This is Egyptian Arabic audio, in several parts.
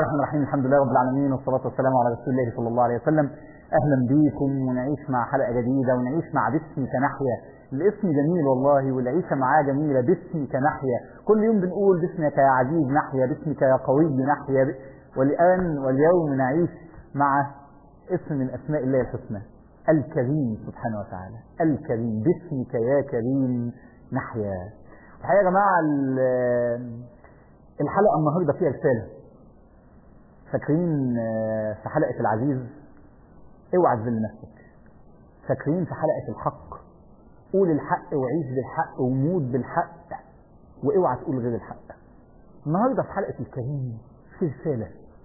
الرحمن الرحيم الحمد لله رب العالمين والصلاة والسلام على رسول الله صلى الله عليه وسلم أهلا بيكم ونعيش مع حلقة جديدة ونعيش مع باسمك نحيا الاسم جميل والله والعيشة معاه جميلة باسمك نحيا كل يوم بنقول باسمك يا عزيز نحيا باسمك يا قوي نحيا والآن واليوم نعيش مع اسم من أسماء الله الحسنى الكريم سبحانه وتعالى الكريم باسمك يا كريم نحيا الحقيقة يا جماعة الحلقة النهاردة فيها رسالة فاكرين في حلقة العزيز اوعى تذل نفسك فاكرين في حلقة الحق قول الحق وعيش بالحق وموت بالحق واوعى تقول غير الحق النهاردة في حلقة الكريم في رسالة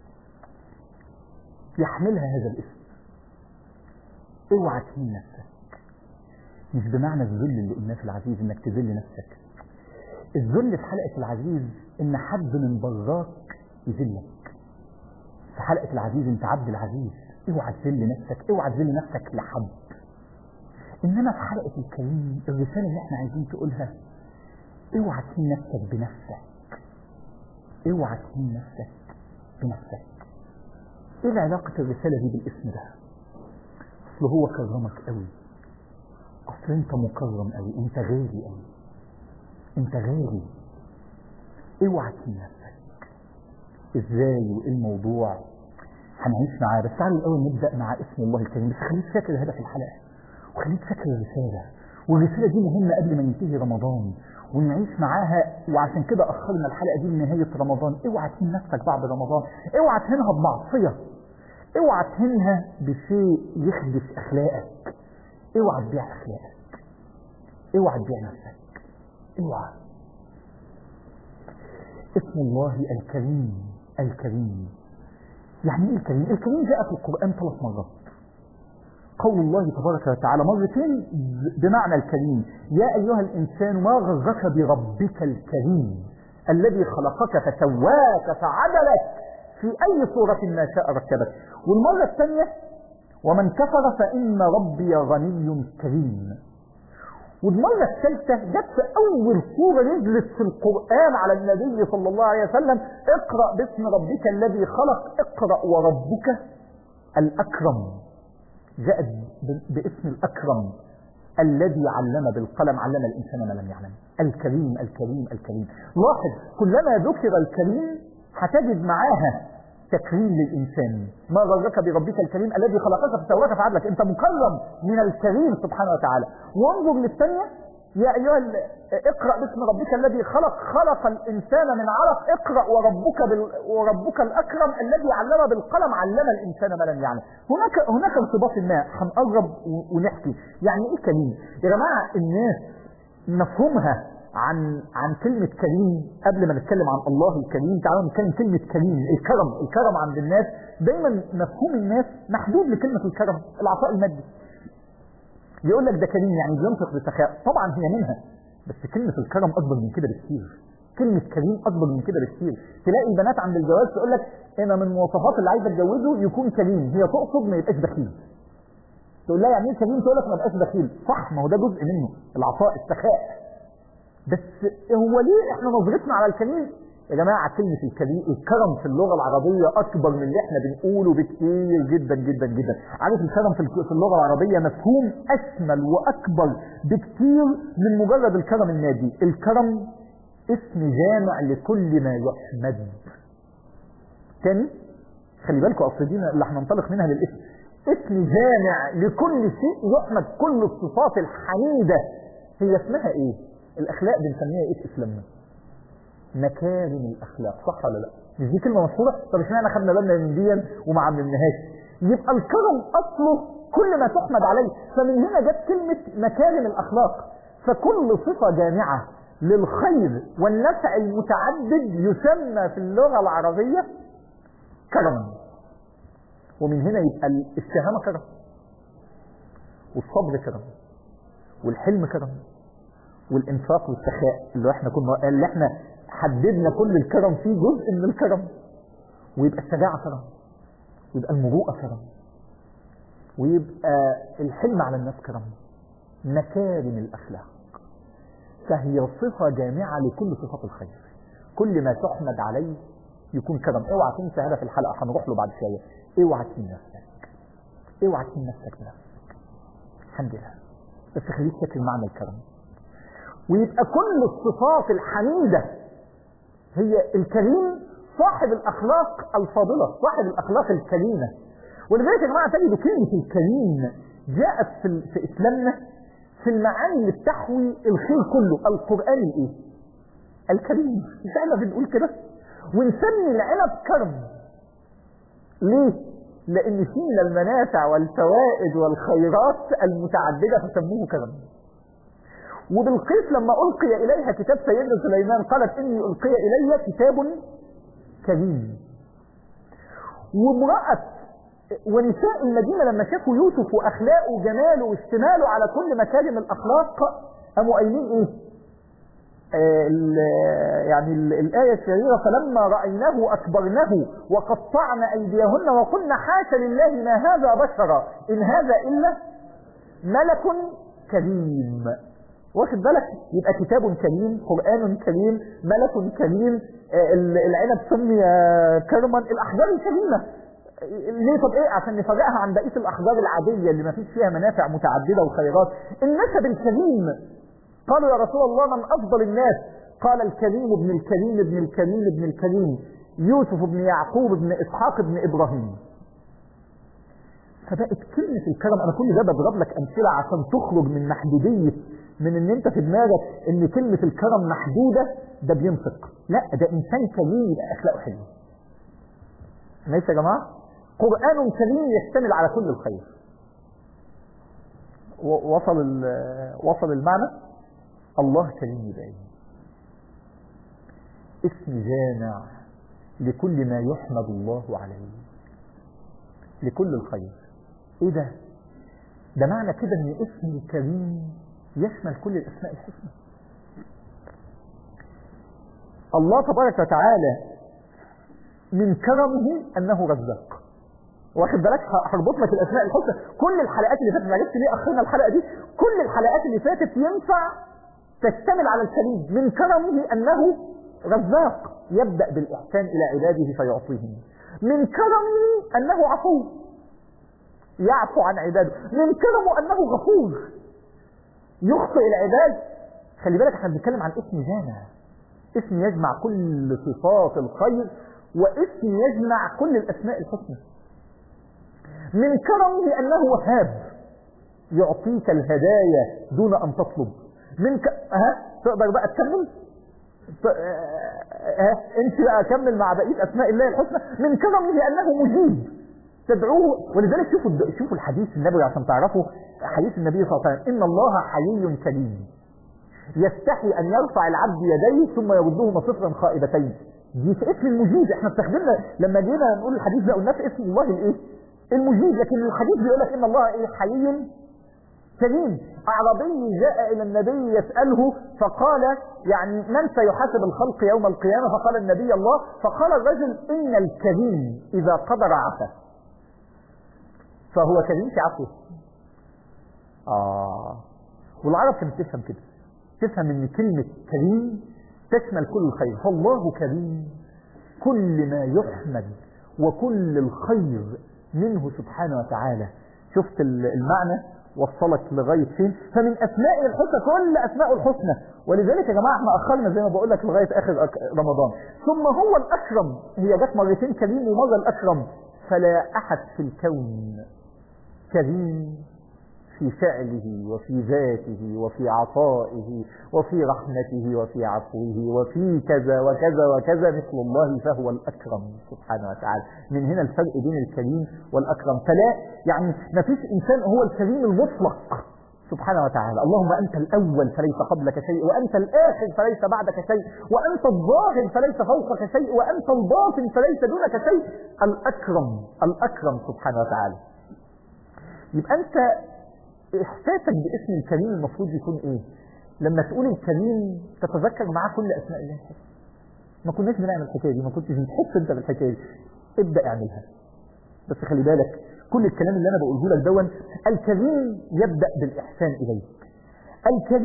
يحملها هذا الاسم اوعى تهين نفسك مش بمعنى الذل اللي قلناه في العزيز انك تذل نفسك الذل في حلقة العزيز ان حد من براك يذلك في حلقة العزيز انت عبد العزيز اوعى تذل نفسك اوعى تذل نفسك لحد انما في حلقة الكريم الرسالة اللي احنا عايزين تقولها اوعى تهين نفسك بنفسك اوعى تهين نفسك بنفسك ايه علاقة الرسالة دي بالاسم ده اصل هو كرمك قوي اصل انت مكرم قوي انت غالي قوي انت غالي اوعى تهين نفسك ازاي وايه الموضوع هنعيش معاه بس تعالوا الاول نبدا مع اسم الله الكريم بس خليك فاكر هدف الحلقه وخليك فاكر الرساله والرساله دي مهمه قبل ما ينتهي رمضان ونعيش معاها وعشان كده اخرنا الحلقه دي لنهايه رمضان اوعى تهين نفسك بعد رمضان اوعى تهينها بمعصيه اوعى تهينها بشيء يخدش اخلاقك اوعى تبيع اخلاقك اوعى تبيع نفسك اوعى اسم الله الكريم الكريم يعني ايه الكريم الكريم جاء في القرآن ثلاث مرات قول الله تبارك وتعالى مرتين بمعنى الكريم يا أيها الإنسان ما غرك بربك الكريم الذي خلقك فسواك فعدلك في أي صورة ما شاء ركبك والمرة الثانية ومن كفر فإن ربي غني كريم والمرة الثالثة جت في أول سورة نزلت في القرآن على النبي صلى الله عليه وسلم اقرأ باسم ربك الذي خلق اقرأ وربك الأكرم جاءت باسم الأكرم الذي علم بالقلم علم الإنسان ما لم يعلم الكريم الكريم الكريم لاحظ كلما ذكر الكريم هتجد معاها تكريم للإنسان ما غرك بربك الكريم الذي خلقك فسواك فعدلك أنت مكرم من الكريم سبحانه وتعالى وانظر للثانية يا أيها اقرأ باسم ربك الذي خلق خلق الإنسان من علق اقرأ وربك بال وربك الأكرم الذي علم بالقلم علم الإنسان ما لم يعلم هناك هناك ارتباط ما هنقرب ونحكي يعني إيه كريم يا جماعة الناس مفهومها عن عن كلمة كريم قبل ما نتكلم عن الله الكريم تعالوا نتكلم كلمة كريم الكرم الكرم عند الناس دايما مفهوم الناس محدود لكلمة الكرم العطاء المادي يقول لك ده كريم يعني بينفق بسخاء طبعا هي منها بس كلمة الكرم أكبر من كده بكتير كلمة كريم أكبر من كده بكتير تلاقي البنات عند الجواز تقول لك أنا من مواصفات اللي عايزة أتجوزه يكون كريم هي تقصد ما يبقاش بخيل تقول لها يعني ايه كريم تقول لك ما يبقاش بخيل صح ما هو ده جزء منه العطاء السخاء بس هو ليه احنا نظرتنا على الكريم يا جماعة كلمة الكريم الكرم في اللغة العربية أكبر من اللي احنا بنقوله بكتير جدا جدا جدا عارف الكرم في اللغة العربية مفهوم أشمل وأكبر بكتير من مجرد الكرم المادي الكرم اسم جامع لكل ما يحمد تاني خلي بالكم أصل دي اللي هننطلق منها للاسم اسم جامع لكل شيء يحمد كل الصفات الحميدة هي اسمها ايه الاخلاق بنسميها ايه في اسلامنا مكارم الاخلاق صح ولا لا مش دي كلمه مشهوره طب اشمعنى خدنا بالنا من دي وما عملناهاش يبقى الكرم اصله كل ما تحمد عليه فمن هنا جت كلمه مكارم الاخلاق فكل صفه جامعه للخير والنفع المتعدد يسمى في اللغه العربيه كرم ومن هنا يبقى الشهامه كرم والصبر كرم والحلم كرم والانفاق والسخاء اللي احنا كنا اللي احنا حددنا كل الكرم فيه جزء من الكرم ويبقى الشجاعة كرم ويبقى المروءة كرم ويبقى الحلم على الناس كرم مكارم الأخلاق فهي صفة جامعة لكل صفات الخير كل ما تحمد عليه يكون كرم اوعى تنسى هذا في الحلقة هنروح له بعد شوية اوعى تهين نفسك اوعى تهين نفسك بنفسك الحمد لله بس خليك فاكر معنى الكرم ويبقى كل الصفات الحميدة هي الكريم صاحب الأخلاق الفاضلة صاحب الأخلاق الكريمة ولذلك يا جماعة تجد كلمة الكريم جاءت في, في إسلامنا في المعاني اللي بتحوي الخير كله القرآن الإيه؟ الكريم مش احنا بنقول كده ونسمي العنب كرم ليه؟ لأن فيه من المنافع والفوائد والخيرات المتعددة فسموه كرم وبالقيس لما ألقي إليها كتاب سيدنا سليمان قالت إني ألقي إلي كتاب كريم وامرأة ونساء المدينة لما شافوا يوسف وأخلاقه وجماله واشتماله على كل مكارم الأخلاق قاموا قايلين إيه؟ آه يعني الآية الشهيرة فلما رأيناه أكبرنه وقطعن أيديهن وقلنا حاشا لله ما هذا بشرا إن هذا إلا ملك كريم واخد بالك يبقى كتاب كريم قرآن كريم ملك كريم آه العنب سمي كرما الأحجار الكريمة ليه طب ايه عشان نفرقها عن بقيه الاحجار العاديه اللي ما فيش فيها منافع متعدده وخيرات النسب الكريم قالوا يا رسول الله من افضل الناس قال الكريم ابن الكريم ابن الكريم ابن الكريم يوسف بن يعقوب بن اسحاق بن ابراهيم فبقت كلمة الكرم انا كل ده بضرب لك امثلة عشان تخرج من محدودية من ان انت في دماغك ان كلمة الكرم محدودة ده بينفق لا ده انسان كريم يبقى اخلاقه حلوه ماشي يا جماعة قرآن كريم يشتمل على كل الخير وصل وصل المعنى الله كريم يبقى اسم جامع لكل ما يحمد الله عليه لكل الخير ايه ده ده معنى كده ان اسم الكريم يشمل كل الاسماء الحسنى الله تبارك وتعالى من كرمه انه رزاق واخد بالك هربط لك الاسماء الحسنى كل الحلقات اللي فاتت عرفت ليه اخرنا الحلقه دي كل الحلقات اللي فاتت ينفع تشتمل على الكريم من كرمه انه رزاق يبدا بالاحسان الى عباده فيعطيهم من كرمه انه عفو يعفو عن عباده من كرمه انه غفور يخطئ العباد خلي بالك احنا بنتكلم عن اسم جامع اسم يجمع كل صفات الخير واسم يجمع كل الاسماء الحسنى من كرمه انه وهاب يعطيك الهدايا دون ان تطلب من ك... ها تقدر بقى تكمل ت... ها انت بقى كمل مع بقيه اسماء الله الحسنى من كرمه انه مجيب تدعوه ولذلك شوفوا شوفوا الحديث النبوي عشان تعرفوا حديث النبي صلى الله عليه وسلم ان الله حيي كريم يستحي ان يرفع العبد يديه ثم يردهما صفرا خائبتين دي في اسم المجيب احنا استخدمنا لما جينا نقول الحديث ده قلنا في اسم الله الايه المجيب لكن الحديث بيقول لك ان الله ايه حي كريم اعرابي جاء الى النبي يساله فقال يعني من سيحاسب الخلق يوم القيامه فقال النبي الله فقال الرجل ان الكريم اذا قدر عفا فهو كريم في عفوه اه والعرب كانت تفهم كده تفهم ان كلمه كريم تشمل كل الخير فالله كريم كل ما يحمد وكل الخير منه سبحانه وتعالى شفت المعنى وصلك لغاية فين فمن أسماء الحسنى كل أسماء الحسنى ولذلك يا جماعة احنا أخرنا زي ما بقول لك لغاية آخر رمضان ثم هو الأكرم هي جت مرتين كريم ومرة الأكرم فلا أحد في الكون كريم في فعله وفي ذاته وفي عطائه وفي رحمته وفي عفوه وفي كذا وكذا وكذا مثل الله فهو الأكرم سبحانه وتعالى من هنا الفرق بين الكريم والأكرم فلا يعني ما فيش إنسان هو الكريم المطلق سبحانه وتعالى اللهم أنت الأول فليس قبلك شيء وأنت الآخر فليس بعدك شيء وأنت الظاهر فليس فوقك شيء وأنت الباطن فليس دونك شيء الأكرم الأكرم سبحانه وتعالى يبقى أنت احساسك باسم الكريم المفروض يكون ايه لما تقول الكريم تتذكر معاه كل اسماء الله ما كناش بنعمل الحكايه دي ما كنتش بتحس انت بالحكايه دي ابدا اعملها بس خلي بالك كل الكلام اللي انا بقوله لك دون الكريم يبدا بالاحسان اليك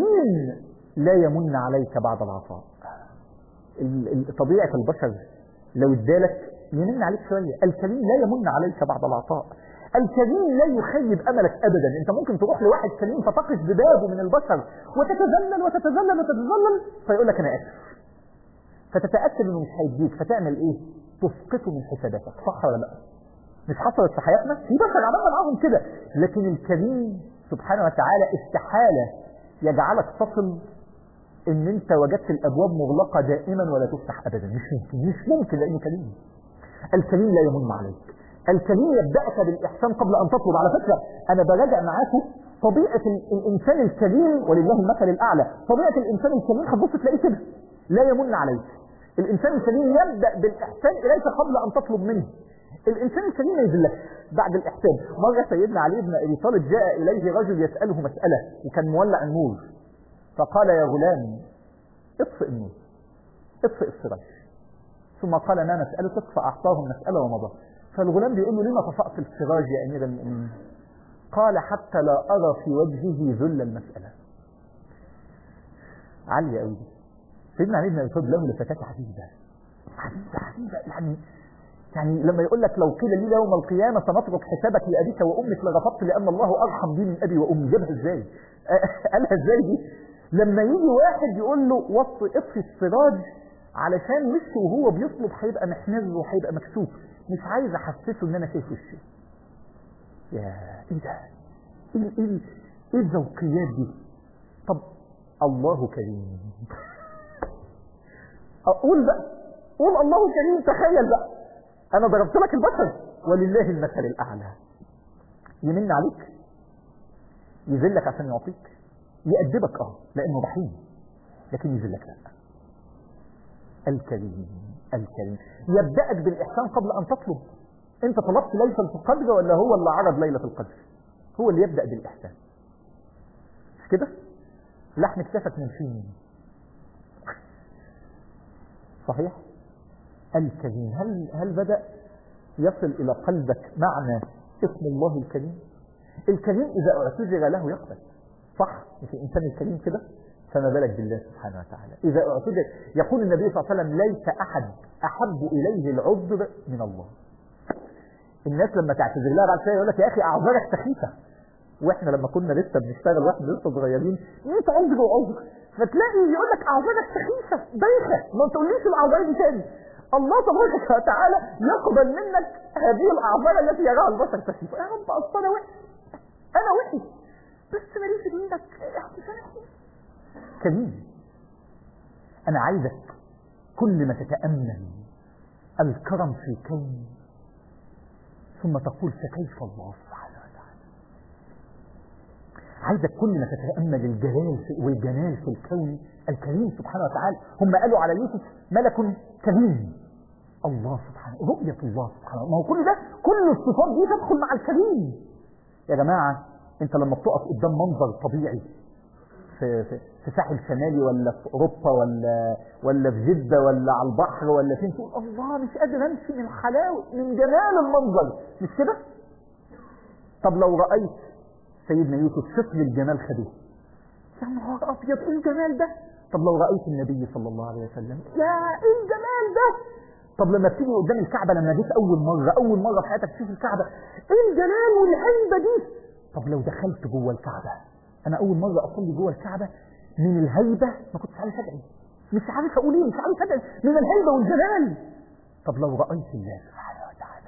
الكريم لا يمن عليك بعد العطاء طبيعه البشر لو ادالك يمن عليك شوية الكريم لا يمن عليك بعد العطاء الكريم لا يخيب املك ابدا انت ممكن تروح لواحد كريم فتقف ببابه من البشر وتتذلل وتتذلل وتتذلل فيقول لك انا اسف فتتاكد انه مش هيديك فتعمل ايه تسقطه من حساباتك صح ولا لا مش حصلت في حياتنا في بشر عملنا معاهم كده لكن الكريم سبحانه وتعالى استحاله يجعلك تصل ان انت وجدت الابواب مغلقه دائما ولا تفتح ابدا مش ممكن مش ممكن لانه كريم الكريم لا يمن عليك الكريم يبدأك بالإحسان قبل أن تطلب على فكرة أنا براجع معاكم طبيعة الإنسان الكريم ولله المثل الأعلى طبيعة الإنسان الكريم هتبص تلاقيه كده لا يمن عليك الإنسان الكريم يبدأ بالإحسان إليك قبل أن تطلب منه الإنسان الكريم ما يذلك بعد الإحسان مرة سيدنا علي بن أبي طالب جاء إليه رجل يسأله مسألة وكان مولع النور فقال يا غلام اطفئ النور اطفئ السراج ثم قال ما مسألتك فأعطاه المسألة ومضى فالغلام بيقول له لما طفأت السراج يا أمير المؤمنين قال حتى لا أرى في وجهه ذل المسألة عالية قوي دي سيدنا علي بن أبي طالب له لفتاة عجيبة عجيبة عجيبة يعني يعني لما يقول لك لو قيل لي يوم القيامة سنترك حسابك لأبيك وأمك لرفضت لأن الله أرحم بي من أبي وأمي جابها إزاي؟ قالها إزاي دي؟ لما يجي واحد يقول له وطي اطفي السراج علشان وشه وهو بيطلب هيبقى محمر وهيبقى مكسوف مش عايز احسسه ان انا شايف وشه يا ايه ده ايه ايه ايه الذوقيات دي طب الله كريم اقول بقى قول الله كريم تخيل بقى انا ضربت لك البشر ولله المثل الاعلى يمن عليك يذلك عشان يعطيك يأدبك اه لانه رحيم لكن يذلك لا الكريم الكريم يبدأك بالإحسان قبل أن تطلب أنت طلبت ليلة القدر ولا هو اللي عرض ليلة القدر هو اللي يبدأ بالإحسان مش كده لحم كتفك من فين صحيح الكريم هل هل بدأ يصل إلى قلبك معنى اسم الله الكريم الكريم إذا اعتذر له يقبل صح مش الإنسان الكريم كده فما بالك بالله سبحانه وتعالى إذا اعتذر يقول النبي صلى الله عليه وسلم ليس أحد أحب إليه العذر من الله الناس لما تعتذر لها بعد شويه يقول لك يا أخي أعذارك سخيفة واحنا لما كنا لسه بنشتغل واحنا لسه صغيرين 100 عذر وعذر فتلاقي يقول لك اعذارك سخيفه بايخه ما تقوليش الاعذار دي تاني الله تبارك وتعالى يقبل منك هذه الاعذار التي يراها البشر سخيفه يا رب اصل انا وحش انا وحش بس ماليش في ايدك احتساب كريم انا عايزك كل ما تتامل الكرم في الكون ثم تقول فكيف الله سبحانه وتعالى عايزك كل ما تتامل الجلال في والجمال في الكون الكريم سبحانه وتعالى هم قالوا على يوسف ملك كريم الله سبحانه رؤية الله سبحانه ما هو كل ده كل الصفات دي تدخل مع الكريم يا جماعة انت لما بتقف قدام منظر طبيعي في, في, في ساحل شمالي ولا في اوروبا ولا ولا في جده ولا على البحر ولا فين تقول الله مش قادر امشي من حلاوه من جمال المنظر مش كده؟ طب لو رايت سيدنا يوسف شطر الجمال خدوه يا نهار ابيض ايه الجمال ده؟ طب لو رايت النبي صلى الله عليه وسلم يا ايه الجمال ده؟ طب لما بتيجي قدام الكعبه لما جيت اول مره اول مره في حياتك تشوف الكعبه ايه الجمال والهيبه دي؟ طب لو دخلت جوه الكعبه انا اول مره اصلي جوه الكعبه من الهيبه ما كنتش عارف ادعي مش عارف اقول ايه مش عارف ادعي من الهيبه والجلال طب لو رايت الله سبحانه وتعالى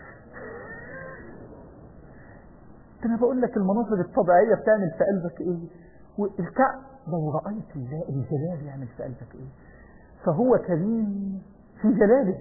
انا بقول لك المناظر الطبيعيه بتعمل في قلبك ايه والكعب لو رايت الله الجلال يعمل في قلبك ايه فهو كريم في جلاله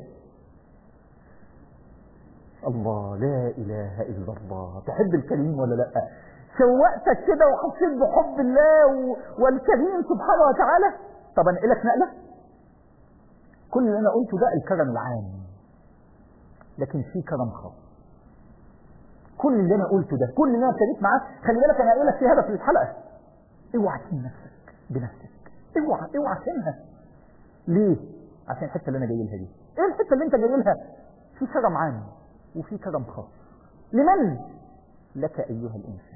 الله لا اله الا الله تحب الكريم ولا لا شوقتك كده وحسيت بحب الله و... والكريم سبحانه وتعالى طب انقلك نقله كل اللي انا قلته ده الكرم العام لكن في كرم خاص كل اللي انا قلته ده كل اللي انا ابتديت معاه خلي بالك انا قايل لك في هدف الحلقه اوعى تهين نفسك بنفسك اوعى اوعى تهينها ليه عشان الحته اللي انا جاي لها دي ايه الحته اللي انت جاي لها في كرم عام وفي كرم خاص لمن لك ايها الانسان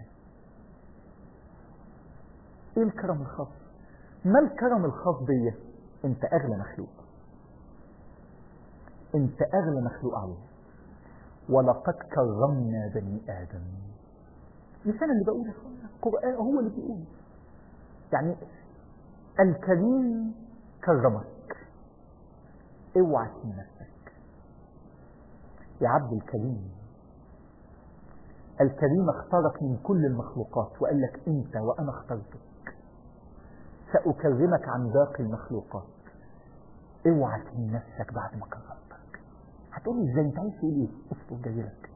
ايه الكرم الخاص ما الكرم الخاص بيا انت اغلى مخلوق انت اغلى مخلوق عليه ولقد كرمنا بني ادم مش انا اللي بقول القران هو اللي بيقول يعني الكريم كرمك اوعى تهين نفسك يا عبد الكريم الكريم اختارك من كل المخلوقات وقال لك انت وانا اخترتك سأكرمك عن باقي المخلوقات اوعى تهين نفسك بعد ما كرمتك هتقولي ازاي انت عايز تقول ايه اصبر جاي لك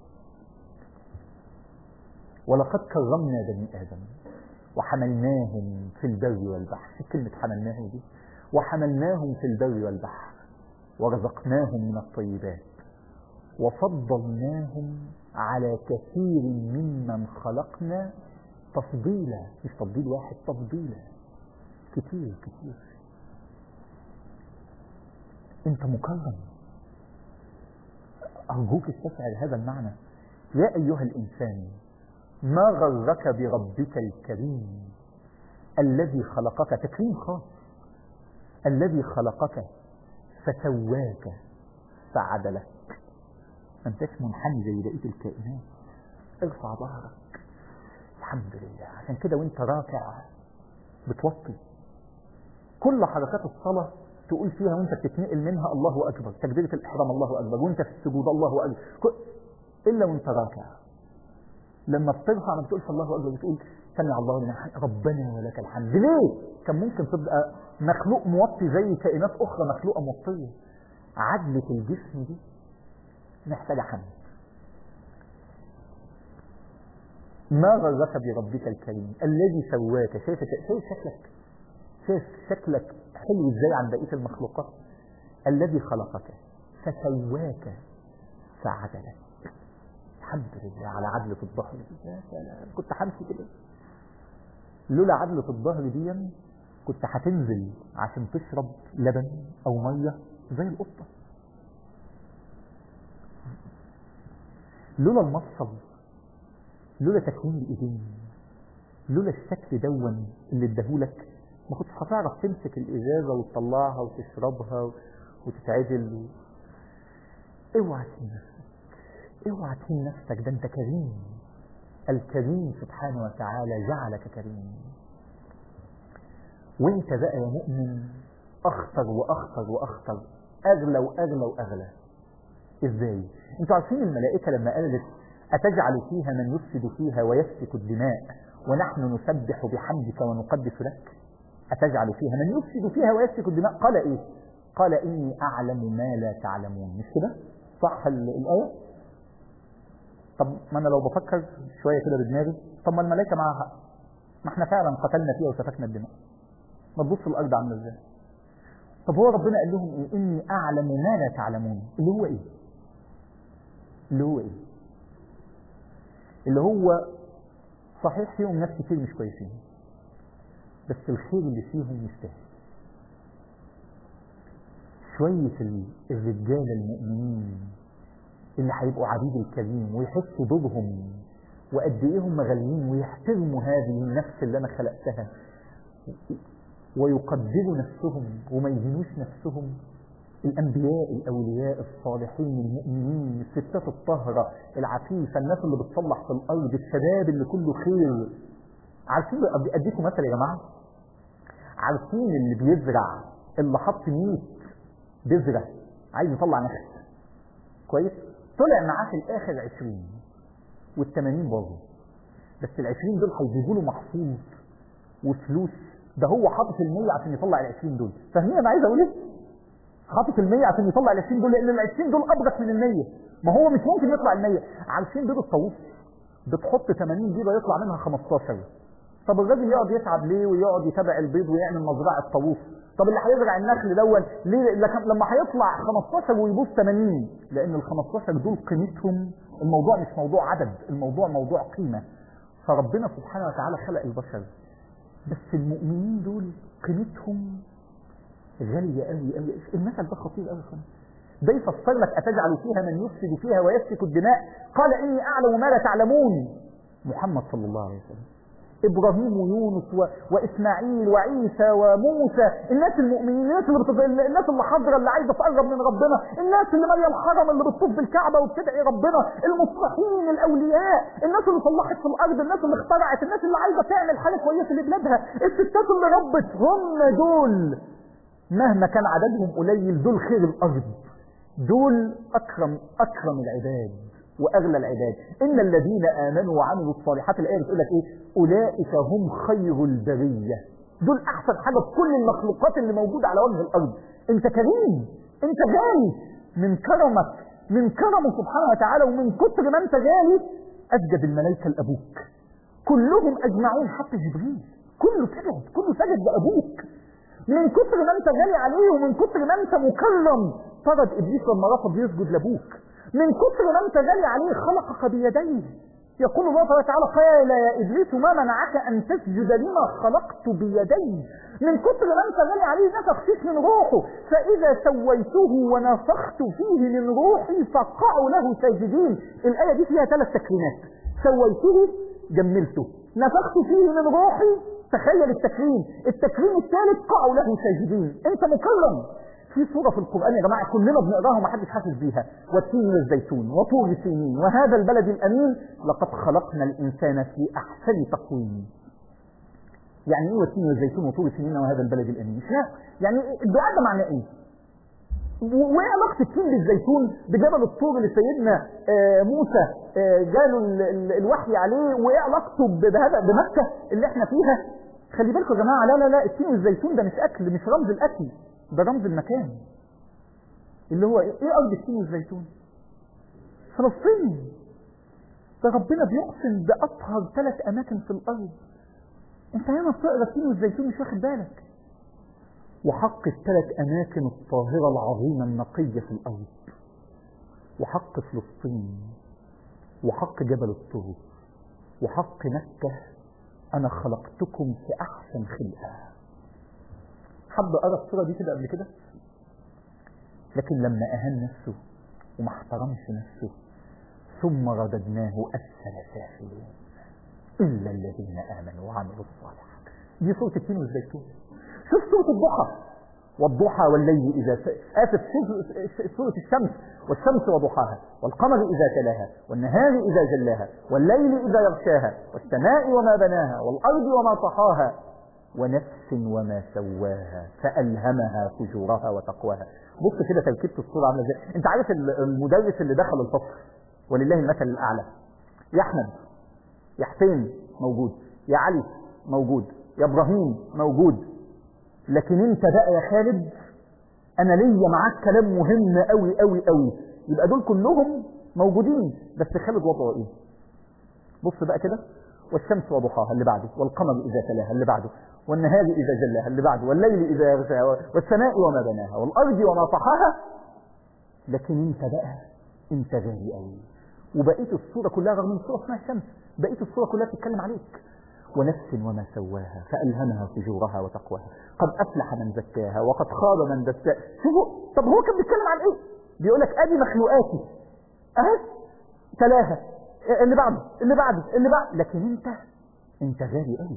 ولقد كرمنا بني ادم وحملناهم في البر والبحر كلمة حملناهم دي وحملناهم في البر والبحر ورزقناهم من الطيبات وفضلناهم على كثير ممن خلقنا تفضيلا مش تفضيل واحد تفضيلا كتير كتير انت مكرم ارجوك استشعر هذا المعنى يا ايها الانسان ما غرك بربك الكريم الذي خلقك تكريم خاص الذي خلقك فسواك فعدلك ما انتش منحني زي بقيه الكائنات ارفع ظهرك الحمد لله عشان كده وانت راكع بتوطي كل حركات الصلاة تقول فيها وانت بتتنقل منها الله أكبر تكبيرة الإحرام الله أكبر وانت في السجود الله أكبر إلا وانت راكع لما بترفع ما بتقولش الله أكبر بتقول سمع الله لمن حمده ربنا ولك الحمد ليه؟ كان ممكن تبقى مخلوق موطي زي كائنات أخرى مخلوقة موطية عدلة الجسم دي محتاجة حمد ما غرك بربك الكريم الذي سواك شايف شايف شكلك شايف شكلك حلو ازاي عن بقية المخلوقات الذي خلقك فسواك فعدلك الحمد لله على عدلة الظهر دي يا سلام كنت همشي كده لولا عدلة الظهر دي كنت هتنزل عشان تشرب لبن او ميه زي القطه لولا المفصل لولا تكوين الايدين لولا الشكل دون اللي اداهولك ما كنتش هتعرف تمسك الازازه وتطلعها وتشربها وتتعدل اوعى تهين نفسك اوعى تهين نفسك ده انت كريم الكريم سبحانه وتعالى جعلك كريم وانت بقى يا مؤمن اخطر واخطر واخطر اغلى واغلى واغلى ازاي انتوا عارفين الملائكه لما قالت اتجعل فيها من يفسد فيها ويسفك الدماء ونحن نسبح بحمدك ونقدس لك اتجعل فيها من يفسد فيها ويسفك الدماء قال ايه قال اني اعلم ما لا تعلمون مش كده صح الايه طب ما انا لو بفكر شويه كده بدماغي طب ما الملائكه معاها حق ما احنا فعلا قتلنا فيها وسفكنا الدماء ما تبص الارض عامله ازاي طب هو ربنا قال لهم ايه اني اعلم ما لا تعلمون اللي هو ايه اللي هو ايه اللي هو صحيح فيهم ناس كتير مش كويسين بس الخير اللي فيهم يستاهل شوية الرجال المؤمنين اللي هيبقوا عبيد الكريم ويحسوا دورهم وقد ايه هم غاليين ويحترموا هذه النفس اللي انا خلقتها ويقدروا نفسهم وما يهينوش نفسهم الأنبياء الأولياء الصالحين المؤمنين الستات الطاهرة العفيفة الناس اللي بتصلح في الأرض الشباب اللي كله خير عارفين أديكم مثل يا جماعة عارفين اللي بيزرع اللي حط 100 بذرة عايز يطلع نخل كويس طلع معاه في الآخر 20 وال 80 برضه بس ال 20 دول هيجيبوا له محفوظ وفلوس ده هو حاطط ال 100 عشان يطلع ال 20 دول فاهمين انا عايز اقول ايه؟ حاطط ال 100 عشان يطلع ال 20 دول لان ال 20 دول ابرك من ال 100 ما هو مش ممكن يطلع ال 100 عارفين بيض الطاووس بتحط 80 بيضه يطلع منها 15 طب الراجل يقعد يتعب ليه ويقعد يتابع البيض ويعمل مزرعه طاووس طب اللي هيزرع النخل دون ليه لما هيطلع 15 ويبوظ 80 لان ال 15 دول قيمتهم الموضوع مش موضوع عدد الموضوع موضوع قيمه فربنا سبحانه وتعالى خلق البشر بس المؤمنين دول قيمتهم غالية قوي قوي المثل ده خطير قوي خالص ده يفسر لك أتجعل فيها من يفسد فيها ويسفك الدماء قال إني أعلم ما لا تعلمون محمد صلى الله عليه وسلم ابراهيم ويونس و... واسماعيل وعيسى وموسى الناس المؤمنين الناس اللي بتض... الناس اللي حاضره اللي عايزه تقرب من ربنا الناس اللي ماليه الحرم اللي بتطوف بالكعبه وبتدعي ربنا المصلحين الاولياء الناس اللي صلحت في الارض الناس اللي اخترعت الناس اللي عايزه تعمل حاجه كويسه لبلادها الستات اللي ربت هم دول مهما كان عددهم قليل دول خير الارض دول اكرم اكرم العباد واغلى العباد ان الذين امنوا وعملوا الصالحات الايه بتقول لك ايه اولئك هم خير البريه دول احسن حاجه في كل المخلوقات اللي موجوده على وجه الارض انت كريم انت غالي من كرمك من كرمه سبحانه وتعالى ومن كتر ما انت غالي اسجد الملائكه لابوك كلهم اجمعون حتى جبريل كله سجد كله سجد لابوك من كتر ما انت غالي عليه ومن كتر ما انت مكرم طرد ابليس لما رفض يسجد لابوك من كتر ما انت غالي عليه خلقك بيديه يقول الله تبارك وتعالى قال يا ابليس ما منعك ان تسجد لما خلقت بيدي من كتر ما انت غالي عليه نفخ فيك من روحه فاذا سويته ونفخت فيه من روحي فقعوا له ساجدين الايه دي فيها ثلاث تكريمات سويته جملته نفخت فيه من روحي تخيل التكريم التكريم الثالث قعوا له ساجدين انت مكرم في سورة في القرآن يا جماعة كلنا بنقراها ومحدش حاسس بيها والتين والزيتون وطور سينين وهذا البلد الأمين لقد خلقنا الإنسان في أحسن تقويم يعني ايه والتين والزيتون وطور سينين وهذا البلد الأمين مش يعني الدعاء ده معناه ايه وايه علاقة التين بالزيتون بجبل الطور اللي سيدنا آه موسى آه جاله الوحي عليه وايه علاقته بهذا بمكة اللي احنا فيها خلي بالكم يا جماعة لا لا لا التين والزيتون ده مش أكل مش رمز الأكل ده رمز المكان اللي هو ايه ارض التين والزيتون فلسطين ده ربنا بيقسم باطهر ثلاث اماكن في الارض انت هنا بتقرا التين والزيتون مش واخد بالك وحق الثلاث اماكن الطاهره العظيمه النقيه في الارض وحق فلسطين وحق جبل الطور وحق مكه انا خلقتكم في احسن خلقه حد قرا الصورة دي كده قبل كده لكن لما أهان نفسه وما احترمش نفسه ثم رددناه أسفل سافلين إلا الذين آمنوا وعملوا الصالحات دي سورة التين والزيتون شوف سورة الضحى والضحى والليل إذا س... آسف سورة الشمس والشمس وضحاها والقمر إذا تلاها والنهار إذا جلاها والليل إذا يغشاها والسماء وما بناها والأرض وما طحاها ونفس وما سواها فألهمها فجورها وتقواها بص كده تركيبة الصورة عاملة ازاي انت عارف المدرس اللي دخل الفصل ولله المثل الأعلى يا أحمد يا حسين موجود يا علي موجود يا إبراهيم موجود لكن انت بقى يا خالد انا ليا معاك كلام مهم قوي قوي قوي يبقى دول كلهم موجودين بس خالد وضعه ايه بص بقى كده والشمس وضحاها اللي بعده والقمر إذا تلاها اللي بعده والنهار إذا جلاها اللي بعده والليل إذا يغشاها والسماء وما بناها والأرض وما طحاها لكن انت بقى انت غالي قوي وبقيت الصورة كلها رغم الصورة اسمها الشمس بقيت الصورة كلها بتتكلم عليك ونفس وما سواها فألهمها فجورها وتقواها قد أفلح من زكاها وقد خاب من دساها شوفوا طب هو كان بيتكلم عن ايه بيقول لك ادي مخلوقاتي اهي تلاها اللي بعده اللي بعده اللي بعده لكن انت انت غالي قوي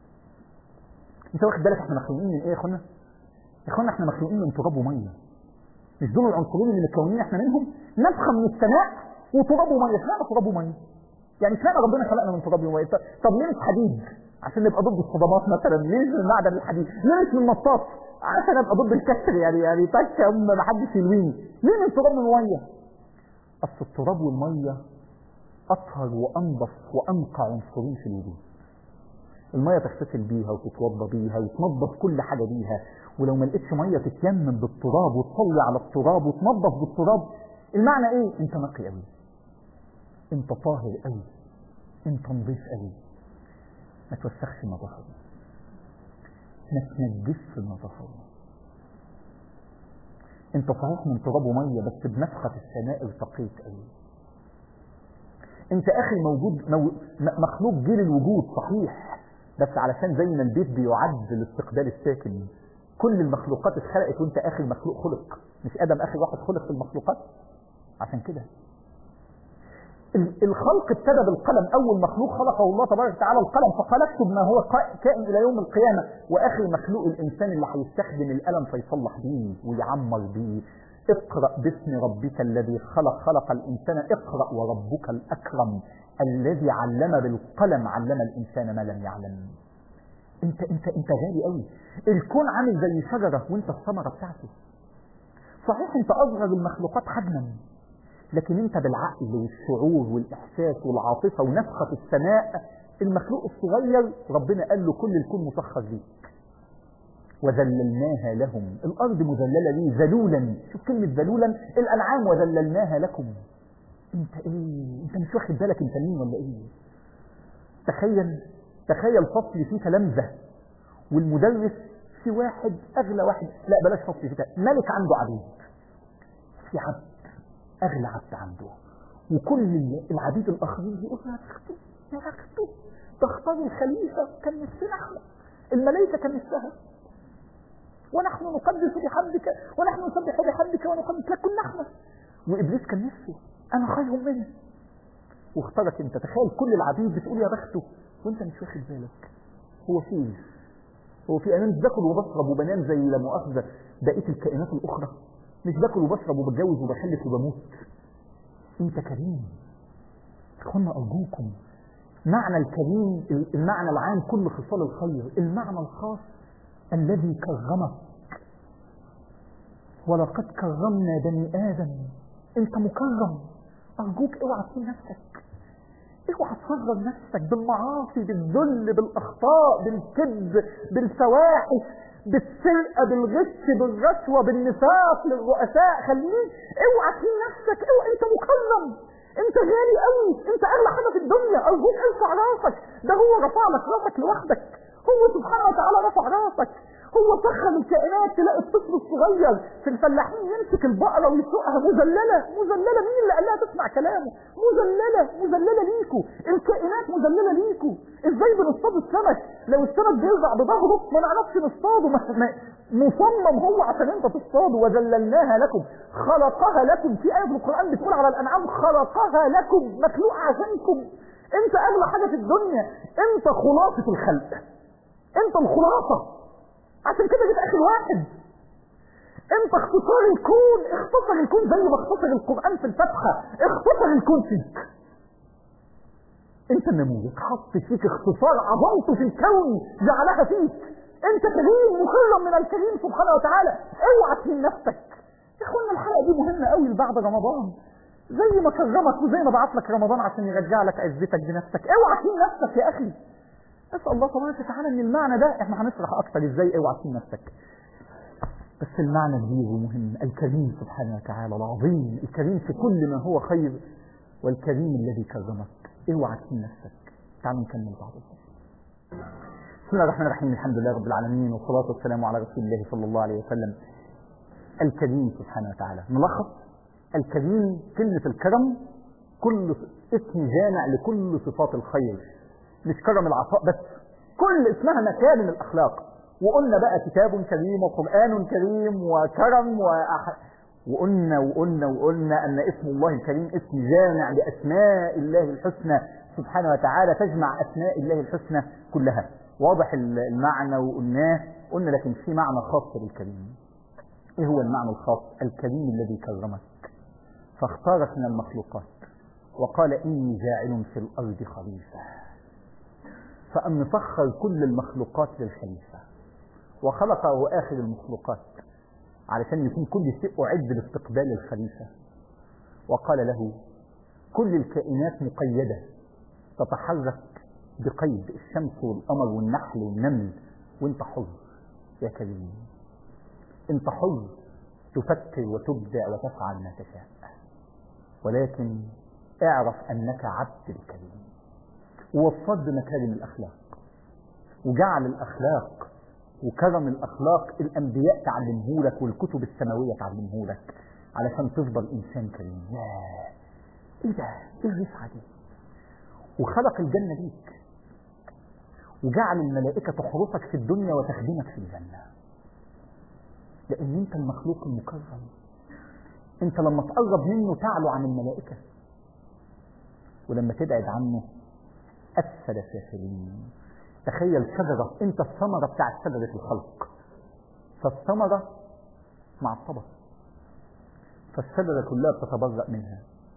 انت واخد بالك احنا مخلوقين من ايه يا اخوانا يا اخوانا احنا مخلوقين من تراب وميه مش دول العنصرين اللي متكونين احنا منهم نفخه من السماء وتراب وميه اشمعنى تراب وميه يعني اشمعنى ربنا خلقنا من تراب وميه طب ليه مش حديد عشان نبقى ضد الصدمات مثلا ليه من معدن الحديد ليه مش من مطاط عشان ابقى ضد الكسر يعني يعني تكه ما حدش يلويني ليه من تراب وميه اصل التراب والميه اطهر وانظف وانقى عنصرين في الوجود الميه تغتسل بيها وتتوضى بيها وتنظف كل حاجه بيها ولو ما لقيتش ميه تتيمم بالتراب وتصلي على التراب وتنظف بالتراب المعنى ايه انت نقي قوي انت طاهر قوي انت نظيف قوي ما توسخش النظافه دي ما تنجسش النظافه دي انت صحيح من تراب وميه بس بنفخه السماء ارتقيت قوي انت اخي موجود مو... مخلوق جيل الوجود صحيح بس علشان زي ما البيت بيعد لاستقبال الساكن كل المخلوقات اتخلقت وانت اخر مخلوق خلق مش ادم اخر واحد خلق في المخلوقات عشان كده الخلق ابتدى بالقلم اول مخلوق خلقه الله تبارك وتعالى القلم فقال اكتب ما هو كائن الى يوم القيامه واخر مخلوق الانسان اللي هيستخدم القلم فيصلح بيه ويعمر بيه اقرا باسم ربك الذي خلق خلق الانسان اقرا وربك الاكرم الذي علم بالقلم علم الانسان ما لم يعلم انت انت انت غالي قوي الكون عامل زي شجره وانت الثمره بتاعته صحيح انت اصغر المخلوقات حجما لكن انت بالعقل والشعور والاحساس والعاطفه ونفخه السماء المخلوق الصغير ربنا قال له كل الكون مسخر ليك وذللناها لهم الارض مذلله ليه ذلولا شوف كلمه ذلولا الانعام وذللناها لكم انت ايه انت مش واخد بالك انت مين ولا ايه تخيل تخيل فصل فيه تلامذه والمدرس في واحد اغلى واحد لا بلاش فصل فيه ملك عنده عبيد في عبد اغلى عبد عنده وكل العبيد الاخرين يقول يا بخته يا بخته تختار الخليفه كان نفسنا احنا الملائكه كان نفسها ونحن نقدس بحمدك ونحن نسبح بحمدك ونقدس لك كنا احنا وابليس كان نفسه انا خير منه واختارك انت تخيل كل العبيد بتقول يا بخته وانت مش واخد بالك هو فيه هو في انا مش باكل وبشرب وبنام زي لا مؤاخذه بقيه الكائنات الاخرى مش باكل وبشرب وبتجوز وبخلف وبموت انت كريم اخوانا ارجوكم معنى الكريم المعنى العام كل خصال الخير المعنى الخاص الذي كرمك ولقد كرمنا بني ادم انت مكرم ارجوك اوعى تكون نفسك اوعى تصغر نفسك بالمعاصي بالذل بالاخطاء بالكذب بالفواحش بالسرقه بالغش بالرشوه بالنفاق للرؤساء خليك اوعى تهين نفسك اوعى انت مكرم انت غالي قوي انت اغلى حاجه في الدنيا ارجوك ارفع راسك ده هو رفع لك راسك لوحدك هو سبحانه وتعالى رفع راسك هو سخن الكائنات تلاقي الطفل الصغير في الفلاحين يمسك البقره ويسوقها مذلله مذلله مين اللي قال لها تسمع كلامه مذلله مذلله ليكوا الكائنات مذلله ليكوا ازاي بنصطاد السمك لو السمك بيرجع بظهره ما نعرفش نصطاده مصمم هو عشان انت تصطاده وذللناها لكم خلقها لكم في ايه في القران بتقول على الانعام خلقها لكم مخلوق عشانكم انت اغلى حاجه في الدنيا انت خلاصه الخلق انت الخلاصه عشان كده جيت اخر واحد انت اختصار الكون اختصر الكون زي ما اختصر القرآن في الفتحة اختصر الكون فيك انت النموذج حط فيك اختصار عظمته في الكون جعلها فيك انت كريم مكرم من الكريم سبحانه وتعالى اوعى تهين نفسك يا اخوانا الحلقه دي مهمه قوي لبعد رمضان زي ما كرمك وزي ما بعت لك رمضان عشان يرجع لك عزتك بنفسك اوعى تهين نفسك يا اخي اسال الله تبارك وتعالى ان المعنى ده احنا هنشرح اكتر ازاي اوعى تهين نفسك بس المعنى كبير ومهم الكريم سبحانه وتعالى العظيم الكريم في كل ما هو خير والكريم الذي كرمك اوعى تهين نفسك تعالوا نكمل بعض بسم الله الرحمن الرحيم الحمد لله رب العالمين والصلاة والسلام على رسول الله صلى الله عليه وسلم الكريم سبحانه وتعالى ملخص الكريم كلمة الكرم كل اسم جامع لكل صفات الخير مش كرم العطاء بس كل اسمها مكارم الأخلاق وقلنا بقى كتاب كريم وقرآن كريم وكرم وأح... وقلنا وقلنا وقلنا أن اسم الله الكريم اسم جامع لأسماء الله الحسنى سبحانه وتعالى تجمع أسماء الله الحسنى كلها واضح المعنى وقلناه قلنا لكن في معنى خاص بالكريم ايه هو المعنى الخاص الكريم الذي كرمك فاختارك من المخلوقات وقال إني جاعل في الأرض خليفة فأن نسخر كل المخلوقات للخليفة وخلقه آخر المخلوقات علشان يكون كل شيء أعد لاستقبال الخليفة وقال له كل الكائنات مقيدة تتحرك بقيد الشمس والقمر والنحل والنمل وانت حر يا كريم انت حر تفكر وتبدع وتفعل ما تشاء ولكن اعرف انك عبد الكريم ووصد بمكارم الاخلاق وجعل الاخلاق وكرم الاخلاق الانبياء تعلمهولك والكتب السماويه تعلمهولك علشان تفضل انسان كريم ياه ايه ده ايه الرفعه دي وخلق الجنه ليك وجعل الملائكه تحرسك في الدنيا وتخدمك في الجنه لان انت المخلوق المكرم انت لما تقرب منه تعلو عن الملائكه ولما تبعد عنه أسفل سافلين تخيل شجرة أنت الثمرة بتاعت شجرة الخلق فالثمرة معطبة فالشجرة كلها بتتبرأ منها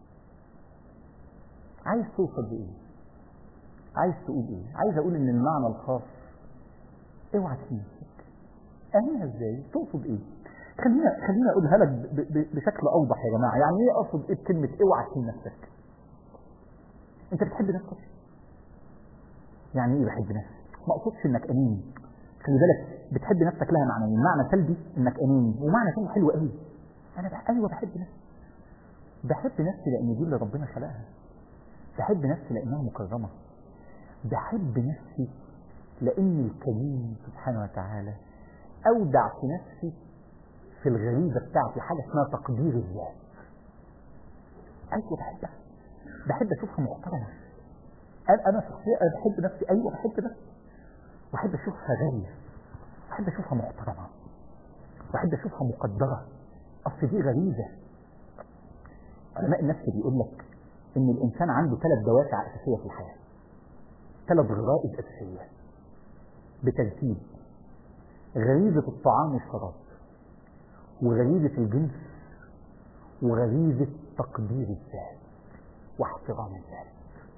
عايز توصل بإيه؟ عايز تقول إيه؟ عايز أقول إن المعنى الخاص اوعى تنسك أهمها إزاي؟ تقصد إيه؟ خلينا خلينا أقولها لك بشكل أوضح يا جماعة، يعني إيه أقصد إيه بكلمة اوعى تهين نفسك؟ أنت بتحب نفسك؟ يعني إيه بحب نفسي؟ ما أقصدش إنك أناني خلي بالك بتحب نفسك لها معنيين، معنى سلبي إنك أناني، ومعنى ثاني حلو قوي أنا بح... أيوه بحب نفسي بحب نفسي لأن دي اللي ربنا خلقها بحب نفسي لأنها مكرمة بحب نفسي لأن الكريم سبحانه وتعالى أودع في نفسي في الغريزة بتاعتي حاجة اسمها تقدير الذات أيوة بحبها بحب أشوفها محترمة أنا شخصيا أنا بحب نفسي أيوة بحب نفسي وأحب أشوفها غالية وأحب أشوفها محترمة وأحب أشوفها مقدرة أصل دي غريزة علماء النفس بيقول لك إن الإنسان عنده ثلاث دوافع أساسية في الحياة ثلاث غرائز أساسية بترتيب غريزة الطعام والشراب وغريزة الجنس وغريزة تقدير الذات واحترام الذات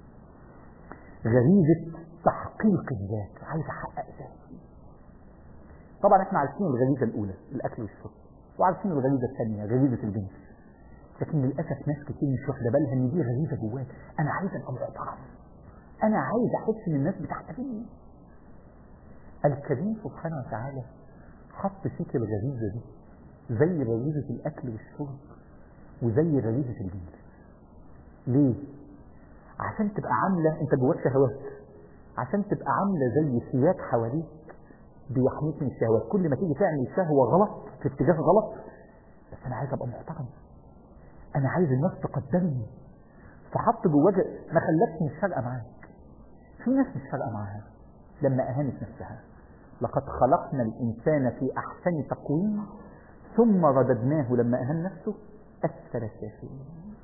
غريزة تحقيق الذات عايز احقق ذاتي طبعا احنا عارفين الغريزة الاولى الاكل والشرب وعارفين الغريزة الثانية غريزة الجنس لكن للاسف ناس كتير مش واخده بالها ان دي غريزة جواك انا عايز ابقى محترم انا عايز احس ان الناس بتحترمني الكريم سبحانه وتعالى حط فيك الغريزة دي زي غريزة الأكل والشرب وزي غريزة الجنس ليه؟ عشان تبقى عاملة انت جواك شهوات عشان تبقى عاملة زي سياج حواليك بيحميك من الشهوات كل ما تيجي تعمل شهوة غلط في اتجاه غلط بس انا عايز ابقى محترم انا عايز الناس تقدرني فحط جواك ما خلتش مش فارقه معاك في ناس مش فارقه معاها لما اهانت نفسها لقد خلقنا الانسان في احسن تقويم ثم رددناه لما اهان نفسه اسفل السافلين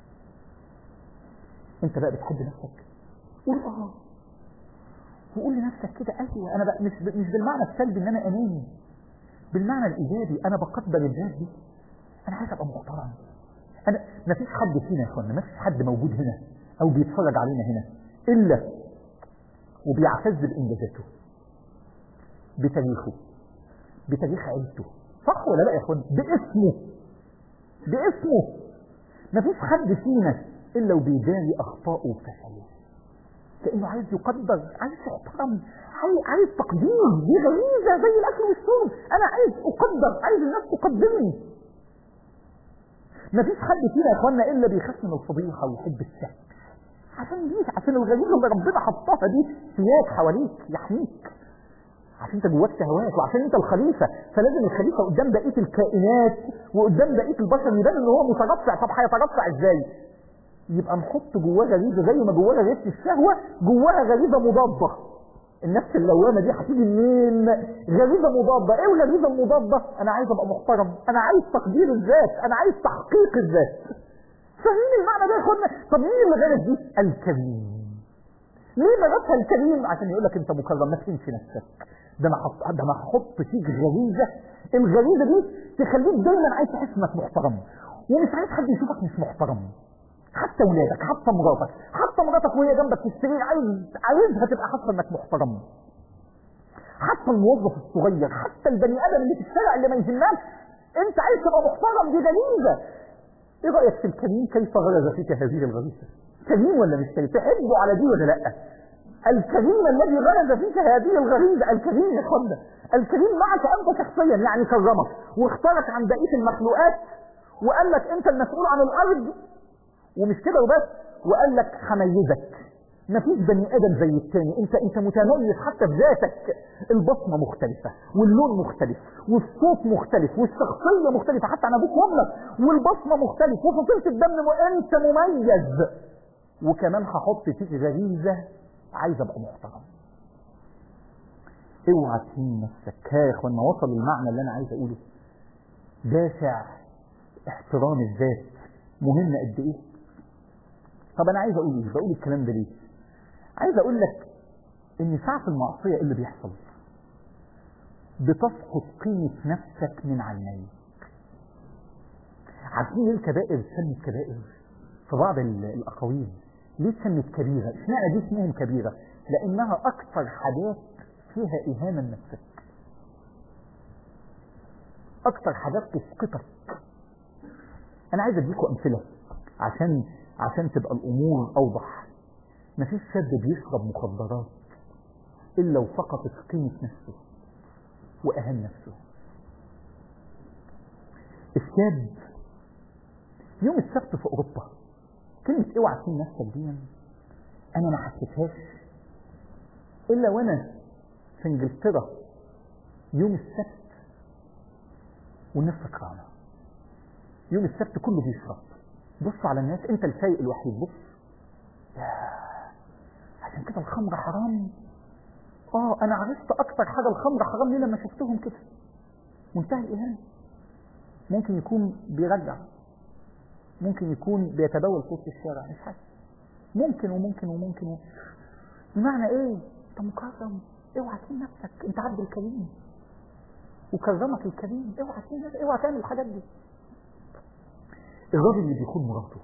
انت بقى بتحب نفسك قول اه وقول لنفسك كده ايوه انا بقى مش مش بالمعنى السلبي ان انا اناني بالمعنى الايجابي انا بقدر الذات دي انا عايز ابقى محترم انا ما فيش حد فينا يا اخوانا ما فيش حد موجود هنا او بيتفرج علينا هنا الا وبيعتز بانجازاته بتاريخه بتاريخ عيلته صح ولا لا يا اخوانا باسمه باسمه ما فيش حد فينا الا وبيداري اخطائه وفشله لانه عايز يقدر عايز يحترم عايز, عايز تقدير دي غريزه زي الاكل والشرب انا عايز اقدر عايز الناس تقدرني ما فيش حد فينا يا اخوانا الا بيخاف من الفضيحه ويحب السهل عشان دي عشان الغريزه اللي ربنا حطها دي سياج حواليك يحميك عشان انت جواك شهوات وعشان انت الخليفه فلازم الخليفه قدام بقيه الكائنات وقدام بقيه البشر يبان ان هو مترفع طب هيترفع ازاي؟ يبقى نحط جواه غريزه زي ما جواه غريزه الشهوه جواها غريزه مضاده النفس اللوامه دي هتيجي منين؟ غريزه مضاده، ايه الغريزه المضاده؟ انا عايز ابقى محترم، انا عايز تقدير الذات، انا عايز تحقيق الذات. فاهمين المعنى ده يا اخوانا؟ طب مين اللي غرس دي؟ الكريم. ليه غرسها الكريم؟ عشان يقول لك انت مكرم ما تهينش نفسك. ده انا هحط ده انا هحط فيك غريزه، الغريزه دي تخليك دايما عايز تحس انك محترم، ومش عايز حد يشوفك مش محترم. حتى ولادك حتى مراتك حتى مراتك وهي جنبك في السرير عايز عايزها تبقى حاسه انك محترم حتى الموظف الصغير حتى البني ادم اللي في الشارع اللي ما يهمكش انت عايز تبقى محترم دي غريزه ايه رايك في الكريم كيف غرز فيك هذه الغريزه كريم ولا مش كريم تحبه على دي ولا لا الكريم الذي غرز فيك هذه الغريزه الكريم يا اخوانا الكريم معك انت شخصيا يعني كرمك واختارك عن بقيه المخلوقات وقال لك انت المسؤول عن الارض ومش كده وبس وقال لك هميزك مفيش بني ادم زي التاني انت انت متميز حتى بذاتك البصمه مختلفه واللون مختلف والصوت مختلف والشخصيه مختلفه حتى عن ابوك وامك والبصمه مختلف وفصيله الدم انت مميز وكمان هحط فيك غريزه عايز ابقى محترم اوعى تهين نفسك ها يا اخوانا وصل المعنى اللي انا عايز اقوله دافع احترام الذات مهم قد ايه طب انا عايز اقول ايه بقول الكلام ده ليه عايز اقول لك ان ساعة المعصية إيه اللي بيحصل بتسقط قيمة نفسك من عينيك عارفين ايه الكبائر سمت كبائر في بعض ال- الاقاويل ليه سمت كبيرة اشمعنى دي اسمهم كبيرة لانها اكثر حاجات فيها اهانة لنفسك اكثر حاجات تسقطك انا عايز اديكم امثلة عشان عشان تبقى الامور اوضح مفيش شاب بيشرب مخدرات الا وسقطت قيمة نفسه واهان نفسه الشاب يوم السبت في اوروبا كلمة اوعى تكون نفسك دي انا ما حسيتهاش الا وانا في انجلترا يوم السبت والناس سكرانه يوم السبت كله بيشرب بص على الناس انت السايق الوحيد بص يا عشان كده الخمر حرام اه انا عرفت اكتر حاجه الخمر حرام ليه لما شفتهم كده منتهى الاهانه ممكن يكون بيرجع ممكن يكون بيتبول في وسط الشارع مش حاجه ممكن وممكن وممكن و... بمعنى ايه انت مكرم اوعى تكون نفسك انت عبد الكريم وكرمك الكريم اوعى تكون نفسك اوعى تعمل الحاجات دي الراجل اللي بيخون مراته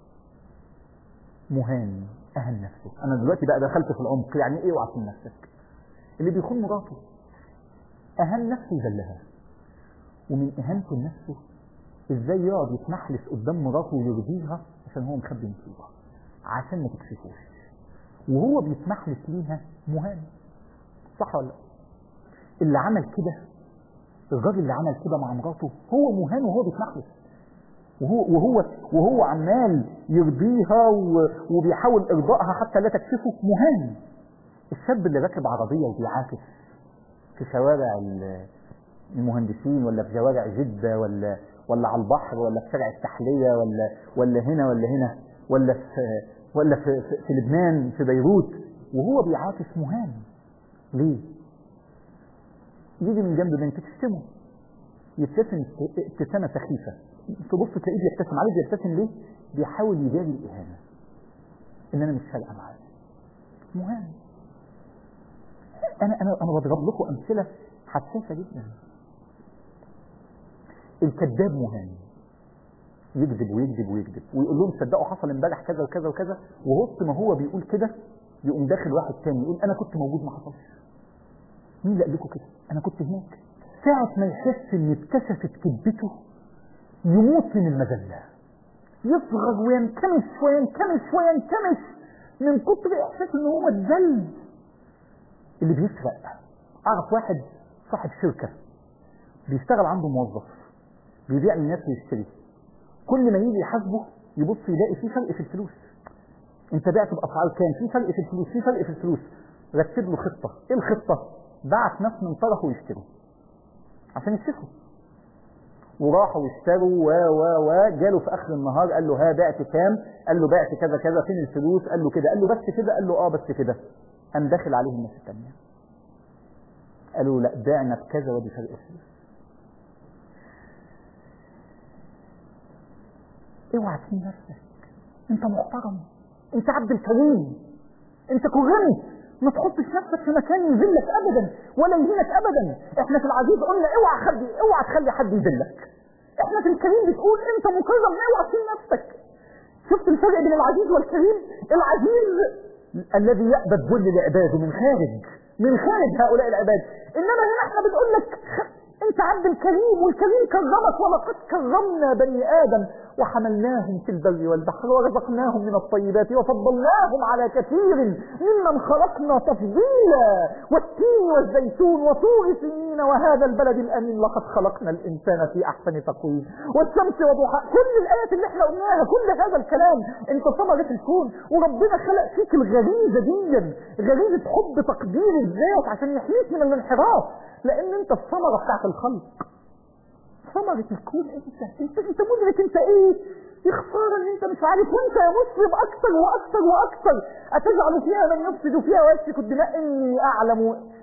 مهان اهن نفسه انا دلوقتي بقى دخلت في العمق يعني ايه اوعى تكون نفسك اللي بيخون مراته اهان نفسه يذلها ومن اهانته لنفسه ازاي يقعد يتمحلس قدام مراته ويرضيها عشان هو مخبي مصيبه عشان ما تكشفوش وهو بيتمحلس ليها مهان صح ولا لا اللي عمل كده الراجل اللي عمل كده مع مراته هو مهان وهو بيتمحلس وهو وهو وهو عمال يرضيها و- وبيحاول ارضائها حتى لا تكشفه مهان الشاب اللي راكب عربيه وبيعاكس في شوارع ال- المهندسين ولا في شوارع جده ولا ولا على البحر ولا في شارع التحليه ولا ولا هنا ولا هنا ولا في ولا في, في, في لبنان في بيروت وهو بيعاكس مهان ليه؟ يجي من جنب بنت تشتمه يبتسم ابتسامه سخيفه تبص تلاقيه بيبتسم عارف بيبتسم ليه؟ بيحاول يجاري الاهانه ان انا مش فارقه معاه مهان انا انا انا بضرب لكم امثله حساسه جدا الكذاب مهان يكذب ويكذب ويكذب ويقول لهم صدقوا حصل امبارح كذا وكذا وكذا ووسط ما هو بيقول كده يقوم داخل واحد تاني يقول انا كنت موجود ما حصلش مين اللي قال لكم كده انا كنت هناك ساعة ما يحس ان اتكشفت كذبته يموت من المذلة يصغر وينكمش وينكمش وينكمش من كتر احساس ان هو اتذل اللي بيسرق اعرف واحد صاحب شركة بيشتغل عنده موظف بيبيع للناس ويشتري كل ما يجي يحاسبه يبص يلاقي في فرق في الفلوس انت بعت باسعار كام في فرق في الفلوس في فرق في الفلوس رتب له خطه ايه الخطه بعت ناس من طرفه يشتروا عشان يكسبوا وراحوا واشتروا و و و جاله في اخر النهار قال له ها بعت كام قال له بعت كذا كذا فين الفلوس قال له كده قال له بس كده قال له اه بس كده قام داخل عليه الناس الثانيه قالوا لا بعنا بكذا ودي فرق الفلوس اوعى تكون نفسك انت محترم انت عبد الكريم انت كرمت ما تحطش نفسك في مكان يذلك ابدا ولا يهينك ابدا احنا في العزيز قلنا اوعى حد اوعى تخلي حد يذلك احنا في الكريم بتقول انت مكرم اوعى تكون نفسك شفت الفرق بين العزيز والكريم العزيز الذي يأبى الذل لعباده من خارج من خارج هؤلاء العباد انما هنا احنا بنقول لك انت عبد الكريم والكريم كرمك ولقد كرمنا بني ادم وحملناهم في البر والبحر ورزقناهم من الطيبات وفضلناهم على كثير ممن خلقنا تفضيلا والتين والزيتون وطور سنين وهذا البلد الامين لقد خلقنا الانسان في احسن تقويم والشمس وضحاها كل الايات اللي احنا قلناها كل هذا الكلام انت ثمرة الكون وربنا خلق فيك الغريزة دي غريزة حب تقدير الذات عشان يحميك من الانحراف لان انت الثمرة بتاعت الخلق ثمرة الكون انت انت انت مدرك انت ايه يا خسارة ان انت مش عارف وانت يا مسلم اكثر واكثر واكثر اتجعل فيها من يفسد فيها ويسفك الدماء اني اعلم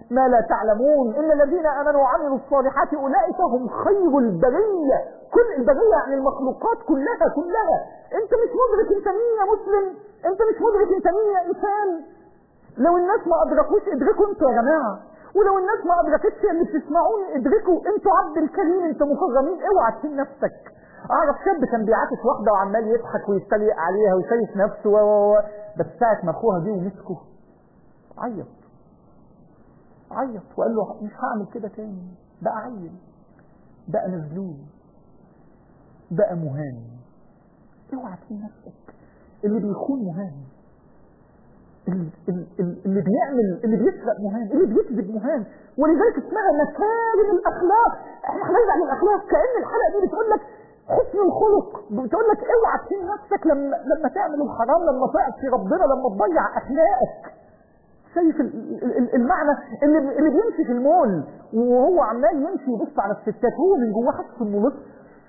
ما لا تعلمون إن الذين آمنوا وعملوا الصالحات أولئك هم خير البرية كل البرية يعني المخلوقات كلها كلها أنت مش مدرك أنت مين يا مسلم أنت مش مدرك أنت مين يا إنسان لو الناس ما أدركوش ادركوا أنتوا يا جماعة ولو الناس ما أدركتش اللي بتسمعوني ادركوا أنتوا عبد الكريم أنتوا مكرمين اوعى تسيب نفسك اعرف شاب كان بيعاكس واحده وعمال يضحك ويستليق عليها وشايف نفسه و و بس ساعه ما اخوها جه ومسكه عيط عيط وقال له مش هعمل كده تاني بقى عيل بقى مذلول بقى مهان اوعى تسيب نفسك اللي بيخون مهان اللي, اللي بيعمل اللي بيسرق مهان اللي بيكذب مهان ولذلك اسمها مكارم الاخلاق احنا هنرجع للاخلاق كان الحلقه دي بتقول لك حسن الخلق بتقول لك اوعى تهين نفسك لما لما تعمل الحرام لما تعصي ربنا لما تضيع اخلاقك شايف المعنى اللي اللي بيمشي في المول وهو عمال يمشي يبص على الستات هو من جواه حاسس انه لص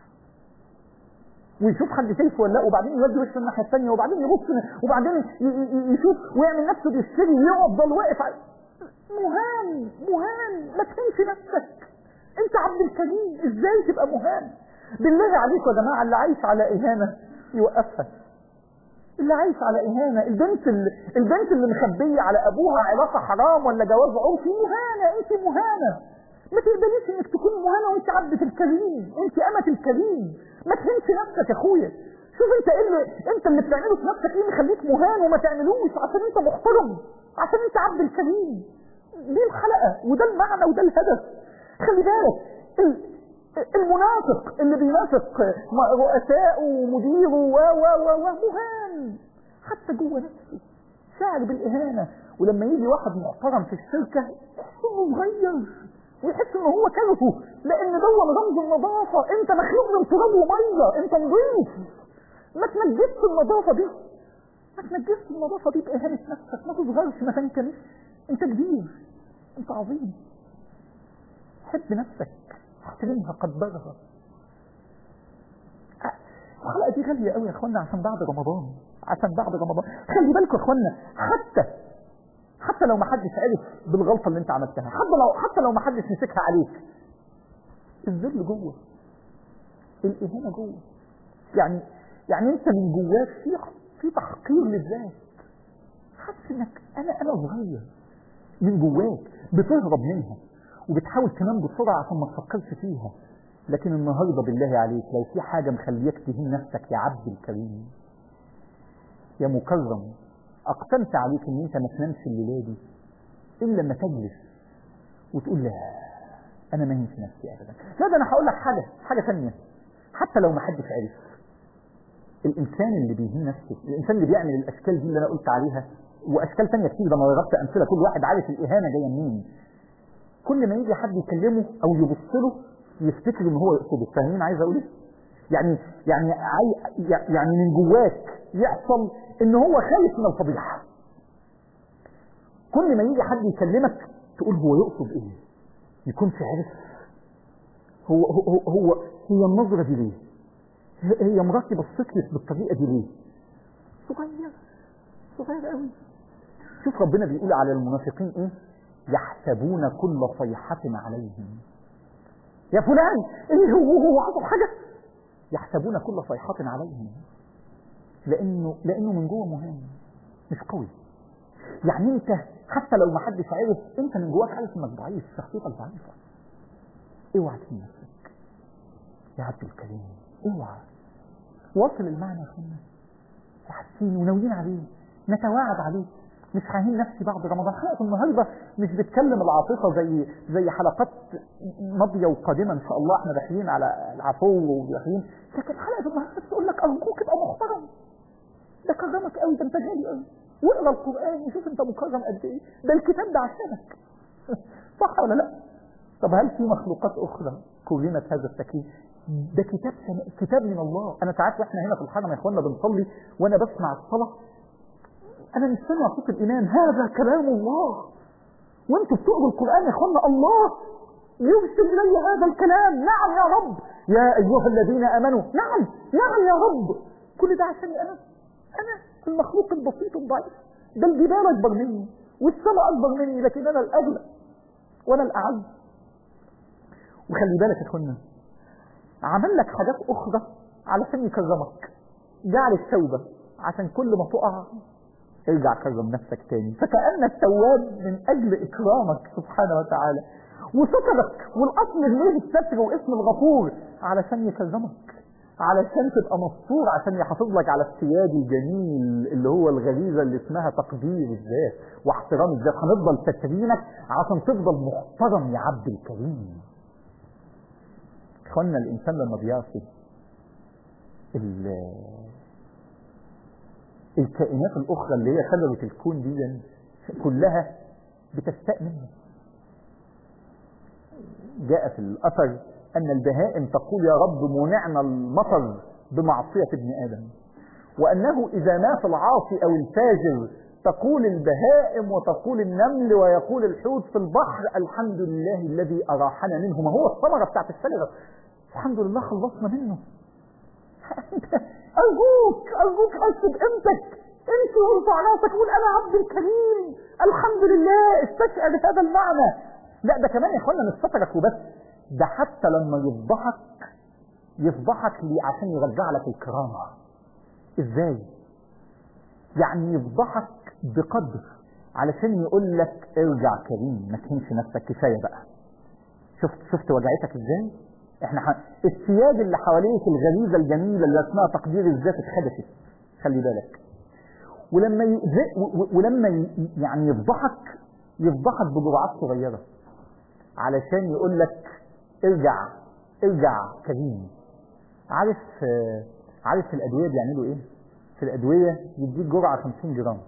ويشوف حد شايفه ولا لا وبعدين يودي وشه الناحيه الثانيه وبعدين يبص وبعدين يشوف ويعمل نفسه بيشتري ويفضل واقف مهان مهان ما تهينش نفسك انت عبد الكريم ازاي تبقى مهان بالله عليكم يا جماعه اللي عايش على اهانه يوقفها اللي عايش على اهانه البنت اللي البنت اللي مخبيه على ابوها علاقه حرام ولا جواز عرفي مهانه انت مهانه ما تقبليش انك تكون مهانه وانت عبده الكريم انت امه الكريم ما تهنش نفسك يا اخويا شوف انت ايه اللي انت اللي بتعمله في نفسك ايه مخليك مهان وما تعملوش عشان انت محترم عشان انت عبد الكريم دي الحلقه وده المعنى وده الهدف خلي بالك المنافق اللي بينافق رؤسائه ومديره و و و و مهان حتى جوه نفسه شاعر بالاهانه ولما يجي واحد محترم في الشركه يحس انه صغير ويحس ان هو كرهه لان ده رمز النظافه انت مخلوق من تراب وميه انت نظيف ما تنجسش النظافه دي ما تنجسش النظافه دي باهانه نفسك ما تصغرش ما تنكمش انت كبير انت عظيم حب نفسك احترمها قدرها الحلقه دي غاليه قوي يا اخوانا عشان بعد رمضان عشان بعد رمضان خلي بالكم يا اخوانا حتى حتى لو ما حدش عرف بالغلطه اللي انت عملتها حتى لو حتى لو ما حدش مسكها عليك الذل جوه الاهانه جوه يعني يعني انت من جواك في في تحقير للذات حاسس انك انا انا صغير من جواك بتهرب منها وبتحاول تنام بسرعه عشان ما تفكرش فيها لكن النهارده بالله عليك لو في حاجه مخليك تهين نفسك يا عبد الكريم يا مكرم اقسمت عليك ان انت ما تنامش الليله دي الا لما تجلس وتقول لا انا ما هينش نفسي ابدا لا ده انا هقول لك حاجه حاجه ثانيه حتى لو ما حدش عرف الانسان اللي بيهين نفسه الانسان اللي بيعمل الاشكال دي اللي انا قلت عليها واشكال ثانيه كتير ده انا ضربت امثله كل واحد عارف الاهانه جايه منين كل ما يجي حد يكلمه او يبص له يفتكر ان هو يقصده فاهمين عايز اقول ايه يعني يعني يعني من جواك يحصل ان هو خايف من الفضيحه كل ما يجي حد يكلمك تقول هو يقصد ايه يكونش عارف هو هو هو هي النظره دي ليه هي مراتي بصت لي بالطريقه دي ليه صغير صغير قوي شوف ربنا بيقول على المنافقين ايه يحسبون كل صيحة عليهم يا فلان ايه هو هو عطوا حاجة يحسبون كل صيحة عليهم لانه لانه من جوه مهم مش قوي يعني انت حتى لو ما حدش عارف انت من جواك عارف انك ضعيف شخصيتك ضعيفة اوعى تهين نفسك يا عبد الكريم اوعى واصل المعنى يا اخوانا وحاسين وناويين عليه نتواعد عليه مش ههين نفسي بعد رمضان حلقة النهاردة مش بتكلم العاطفة زي زي حلقات ماضية وقادمة ان شاء الله احنا داخلين على العفو وداخلين لكن حلقة النهاردة بتقول لك ارجوك ابقى محترم ده كرمك قوي ده انت غالي قوي واقرا القرآن وشوف انت مكرم قد ايه ده الكتاب ده عشانك صح ولا لا؟ طب هل في مخلوقات اخرى كرمت هذا التكريم؟ ده كتاب كتاب من الله انا ساعات واحنا هنا في الحرم يا اخوانا بنصلي وانا بسمع الصلاه انا مش سامع صوت الامام هذا كلام الله وانتوا بتقروا القران يا اخوانا الله يرسل الي هذا الكلام نعم يا رب يا ايها الذين امنوا نعم نعم يا رب كل ده عشاني انا انا المخلوق البسيط الضعيف ده الجبال اكبر مني والسماء اكبر مني لكن انا الاغلى وانا الاعز وخلي بالك يا اخوانا عمل لك حاجات اخرى علشان يكرمك جعل التوبة عشان كل ما تقع ارجع كرم نفسك تاني فكأن التواب من اجل اكرامك سبحانه وتعالى وسترك والاصل ليه الستر واسم الغفور علشان يكرمك علشان تبقى مستور عشان يحافظ لك على السياد الجميل اللي هو الغريزه اللي اسمها تقدير الذات واحترام الذات هنفضل فاكرينك عشان تفضل محترم يا عبد الكريم اخوانا الانسان لما بيعصي الكائنات الاخرى اللي هي خلوة الكون دي كلها بتستاء منه جاء في الاثر ان البهائم تقول يا رب منعنا المطر بمعصية ابن ادم وانه اذا مات العاصي او الفاجر تقول البهائم وتقول النمل ويقول الحوت في البحر الحمد لله الذي اراحنا منه ما هو الثمرة بتاعت الشجرة الحمد لله خلصنا منه ارجوك ارجوك حس بقيمتك امشي وارفع راسك وقول انا عبد الكريم الحمد لله استشعر هذا المعنى لا ده كمان يا اخوانا مش سترك وبس ده حتى لما يفضحك يفضحك ليه عشان يرجع لك الكرامة ازاي يعني يفضحك بقدر علشان يقول لك ارجع كريم ما تهينش نفسك كفاية بقى شفت شفت وجعتك ازاي احنا ح... السياد اللي حواليك الغريزة الجميلة اللي اسمها تقدير الذات اتخدشت خلي بالك ولما ي... ولما ي... يعني يفضحك يفضحك بجرعات صغيرة علشان يقول لك ارجع ارجع كريم عارف عارف في الادويه بيعملوا ايه في الادويه يديك جرعه 50 جرام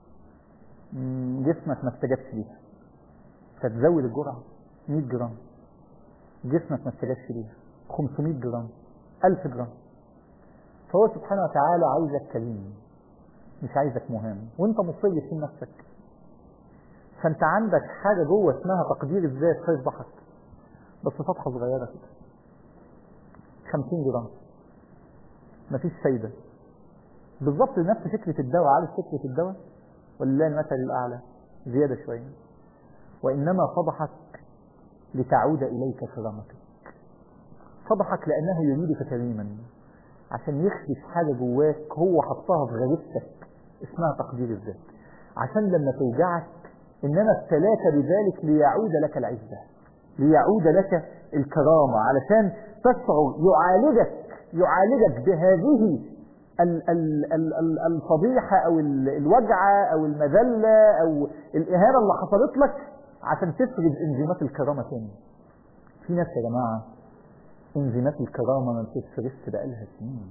جسمك ما استجابش ليها فتزود الجرعه 100 جرام جسمك ما استجابش ليها 500 جرام 1000 جرام فهو سبحانه وتعالى عايزك كريم مش عايزك مهم وانت مصر في نفسك فانت عندك حاجه جوه اسمها تقدير الذات فيفضحك بس فتحه صغيره كده 50 جرام مفيش فايده بالظبط نفس فكره الدواء عارف فكره الدواء ولله المثل الاعلى زياده شويه وانما فضحك لتعود اليك كرامتك فضحك لانه يريدك كريما عشان يخفي حاجه جواك هو حطها في غريزتك اسمها تقدير الذات عشان لما توجعك إنما ابتلاك بذلك ليعود لك العزة ليعود لك الكرامة علشان تشعر يعالجك يعالجك بهذه ال ال ال ال الفضيحة أو الوجعة أو المذلة أو الإهانة اللي حصلت لك عشان تفرز انزيمات الكرامة تاني في ناس يا جماعة انزيمات الكرامة ما بتتفرزش بقالها سنين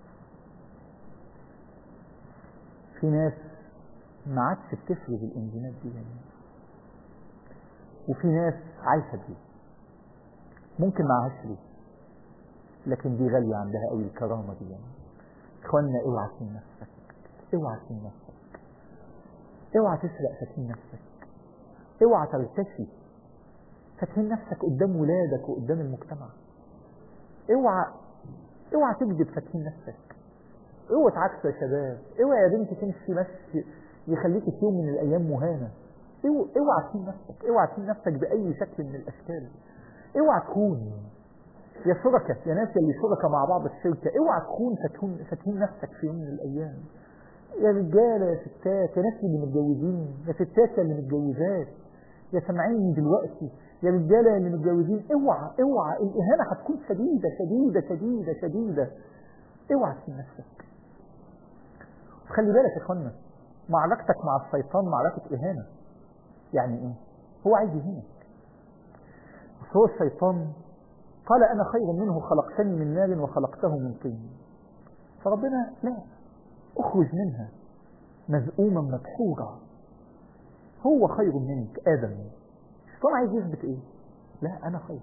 في ناس ما عادش بتفرز الانزيمات دي يعني. وفي ناس عايشة دي ممكن معهاش ليه لكن دي غالية عندها قوي الكرامة دي يعني. اخوانا اوعى تسين نفسك اوعى تسين نفسك اوعى تسرق فتين نفسك اوعى ترتشي فتين نفسك قدام ولادك وقدام المجتمع اوعى اوعى تكذب فتين نفسك اوعى تعكس يا شباب اوعى يا بنتي تمشي مشي يخليك في يوم من الايام مهانه اوعى تسين نفسك اوعى تسين نفسك باي شكل من الاشكال اوعى تكون يا شركة يا ناس اللي شركة مع بعض الشركة اوعى تكون فتهون فتهين نفسك في يوم من الايام يا رجالة يا ستات يا ناس اللي متجوزين يا ستات اللي متجوزات يا سامعيني دلوقتي يا رجالة اللي متجوزين اوعى اوعى الاهانة هتكون شديدة شديدة شديدة شديدة اوعى تسين نفسك خلي بالك يا اخوانا معركتك مع الشيطان معركة إهانة يعني إيه؟ هو عايز يهينك بس هو الشيطان قال أنا خير منه خلقتني من نار وخلقته من طين فربنا لا اخرج منها مزؤوما مدحورا هو خير منك آدم الشيطان عايز يثبت إيه؟ لا أنا خير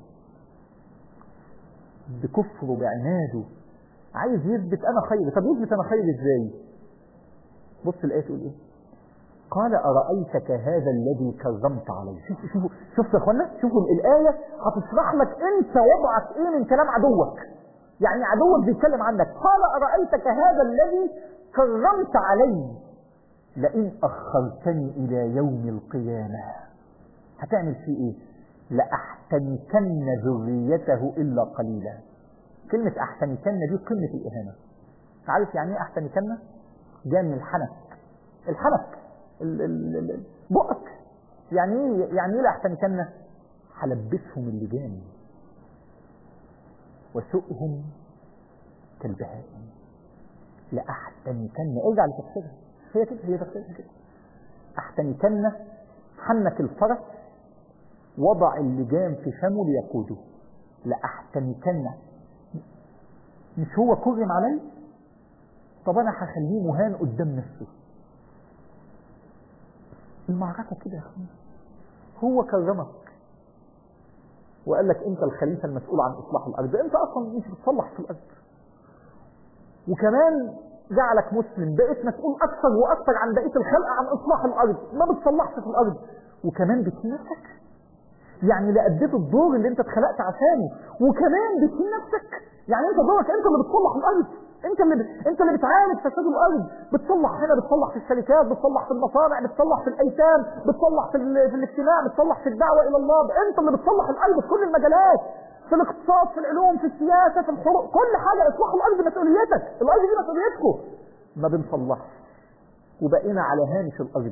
بكفره بعناده عايز يثبت أنا خير طب يثبت أنا خير إزاي؟ بص الآية تقول إيه قال أرأيتك هذا الذي كرمت عليه شوفوا شوفوا شوفوا يا اخوانا شوفوا الآية هتشرح لك أنت وضعك إيه من كلام عدوك يعني عدوك بيتكلم عنك قال أرأيتك هذا الذي كرمت عليه لئن أخرتني إلى يوم القيامة هتعمل فيه إيه لأحتنكن ذريته إلا قليلا كلمة أحتنكن دي قمة الإهانة عارف يعني إيه أحتنكن؟ جاء من الحنك الحنك ال- ال- ال- بقك يعني إيه يعني إيه لأحتنكن؟ هلبسهم اللجام وسؤهم كالبهائم لأحتنكن ارجع لتفسيرها هي كده هي تفسيرها كده أحتنكن حنك الفرس وضع اللجام في فمه ليقوده لأحتنكن مش هو كرم علي طب أنا هخليه مهان قدام نفسه المعركة كده يا أخوان هو كرمك وقال لك أنت الخليفة المسؤول عن إصلاح الأرض أنت أصلا مش بتصلح في الأرض وكمان جعلك مسلم بقيت مسؤول أكثر وأكثر عن بقية الخلق عن إصلاح الأرض ما بتصلحش في الأرض وكمان بتهين نفسك يعني لا أديت الدور اللي أنت اتخلقت عشانه وكمان بتهين نفسك يعني أنت دورك أنت اللي بتصلح الأرض أنت اللي ب... أنت اللي بتعالج فساد الأرض بتصلح هنا بتصلح في الشركات بتصلح في المصانع بتصلح في الأيتام بتصلح في, ال... في الاجتماع بتصلح في الدعوة إلى الله أنت اللي بتصلح الأرض في كل المجالات في الاقتصاد في العلوم في السياسة في الحروب كل حاجة إصلاح الأرض مسؤوليتك الأرض دي مسؤوليتكم ما بنصلحش وبقينا على هامش الأرض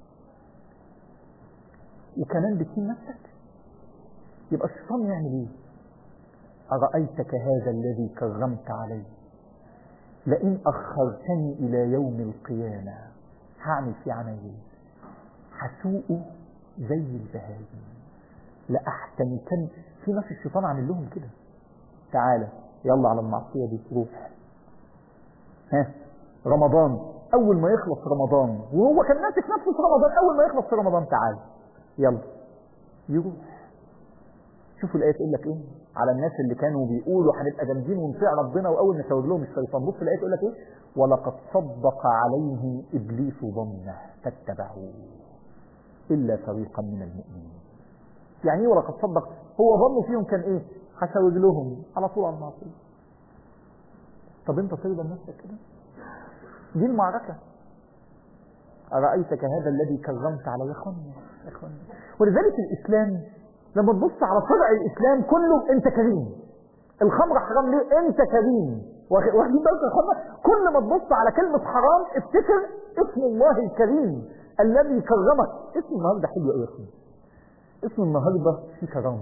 وكمان بتهين نفسك يبقى الشيطان يعمل ايه أرأيتك هذا الذي كرمت عليه لئن أخرتني إلى يوم القيامة هعمل فيه عملية هسوقه زي البهايم لأحتنكن في ناس الشيطان عامل لهم كده تعالى يلا على المعصية دي روح ها رمضان أول ما يخلص رمضان وهو كان ماسك نفسه في رمضان أول ما يخلص في رمضان تعالى يلا يروح شوفوا الآية تقول لك إيه على الناس اللي كانوا بيقولوا هنبقى جامدين ونطيع ربنا وأول ما شاور لهم الشيطان بص الآية تقول لك إيه ولقد صدق عليهم إبليس ظنه فاتبعوه إلا فريقا من المؤمنين يعني ايه ولقد صدق هو ظنه فيهم كان ايه هشاور لهم على طول على المعصيه طب انت ترضى بنفسك كده دي المعركه ارايتك هذا الذي كرمت على يا اخواني يا اخواني ولذلك الاسلام لما تبص على طبع الاسلام كله انت كريم الخمر حرام ليه انت كريم واخدين بالك يا اخوانا كل ما تبص على كلمه حرام افتكر اسم الله الكريم الذي كرمك اسم النهارده حلو قوي يا اخواني اسم النهاردة في كرامة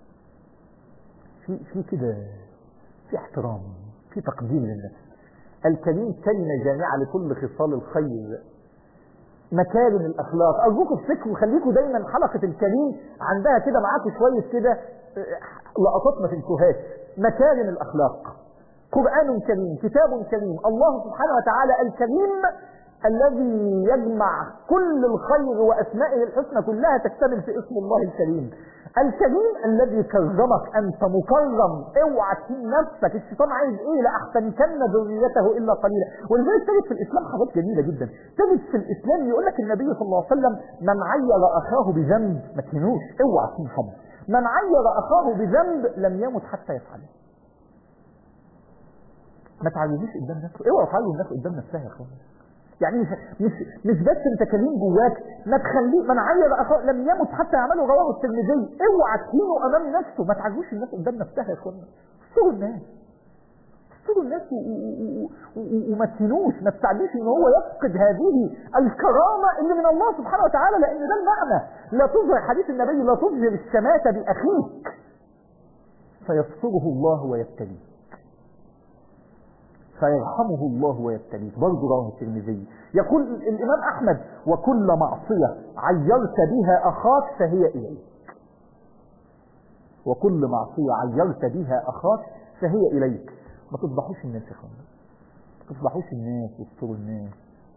في في كده في احترام في تقدير للنفس الكريم كلمة جامعة لكل خصال الخير مكارم الأخلاق أرجوكم افتكروا وخليكم دايما حلقة الكريم عندها كده معاكم شوية كده لقطات ما تنسوهاش مكارم الأخلاق قرآن كريم كتاب كريم الله سبحانه وتعالى الكريم الذي يجمع كل الخير وأسمائه الحسنى كلها تكتمل في اسم الله الكريم الكريم الذي كرمك أنت مكرم اوعى تهين نفسك الشيطان عايز ايه لأحتنكن ذريته إلا قليلا ولذلك تجد في الإسلام حاجات جميلة جدا تجد في الإسلام يقول لك النبي صلى الله عليه وسلم من عير أخاه بذنب ما تهينوش اوعى تهين حد من عير أخاه بذنب لم يمت حتى يفعله ما تعيروش قدام نفسه اوعى تعيروا الناس قدام نفسها يا اخوان يعني مش مش مش بس انت كريم جواك ما تخليه من عير اخاه لم يمت حتى يعملوا رواه الترمذي اوعى تهينه امام نفسه ما تعجبوش الناس قدام نفسها يا اخوانا استروا الناس استروا الناس وما تهينوش ما تستعجلش ان هو يفقد هذه الكرامه اللي من الله سبحانه وتعالى لان ده المعنى لا تظهر حديث النبي لا تظهر الشماته باخيك فيستره الله ويبتليه فيرحمه الله ويبتليه برضه رواه الترمذي يقول الامام احمد وكل معصيه عيرت بها اخاك فهي اليك وكل معصيه عيرت بها اخاك فهي اليك ما تفضحوش الناس يا اخوانا ما تفضحوش الناس واستروا الناس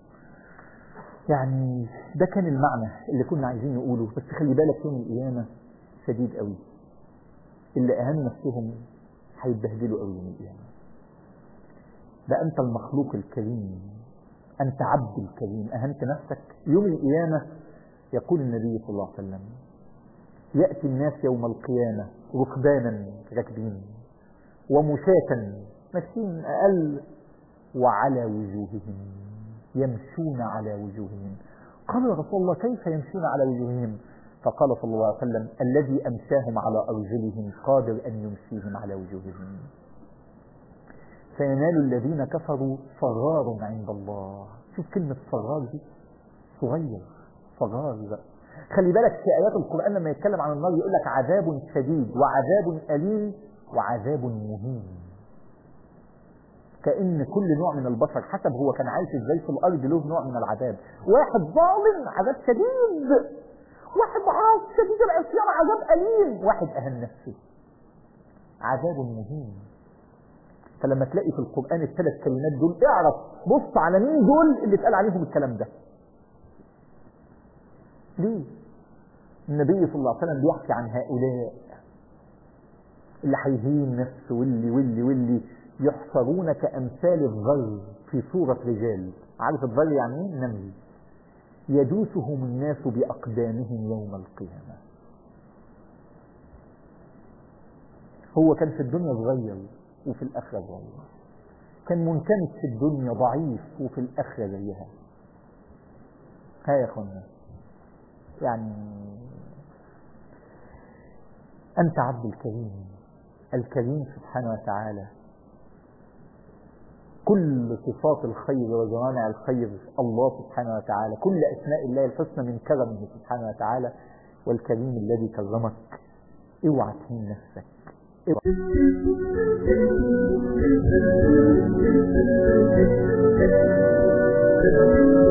يعني ده كان المعنى اللي كنا عايزين نقوله بس خلي بالك يوم القيامه شديد قوي اللي اهانوا نفسهم هيتبهدلوا قوي يوم القيامه ده أنت المخلوق الكريم أنت عبد الكريم أهنت نفسك يوم القيامة يقول النبي صلى الله عليه وسلم يأتي الناس يوم القيامة ركبانا راكبين ومشاة ماشيين أقل وعلى وجوههم يمشون على وجوههم قال يا رسول الله كيف يمشون على وجوههم فقال صلى الله عليه وسلم الذي أمساهم على أرجلهم قادر أن يمسيهم على وجوههم فينال الذين كفروا صغار عند الله شوف كلمة صغار دي صغير صغار خلي بالك في آيات القرآن لما يتكلم عن النار يقول لك عذاب شديد وعذاب أليم وعذاب مهين كأن كل نوع من البشر حسب هو كان عايش ازاي في الأرض له نوع من العذاب واحد ظالم عذاب شديد واحد عاص شديد العصيان عذاب أليم واحد أهل نفسه عذاب مهين فلما تلاقي في القرآن الثلاث كلمات دول اعرف بص على مين دول اللي اتقال عليهم الكلام ده ليه النبي صلى الله عليه وسلم بيحكي عن هؤلاء اللي هيهين نفسه واللي واللي واللي يحصرون كأمثال الظل في صورة رجال عارف الظل يعني ايه نمل يدوسهم الناس بأقدامهم يوم القيامة هو كان في الدنيا صغير وفي الآخرة صغير كان منكمش في الدنيا ضعيف وفي الآخرة زيها ها يا اخوانا يعني أنت عبد الكريم الكريم سبحانه وتعالى كل صفات الخير وجوامع الخير الله سبحانه وتعالى كل أسماء الله الحسنى من كرمه سبحانه وتعالى والكريم الذي كرمك اوعى تهين نفسك اوعى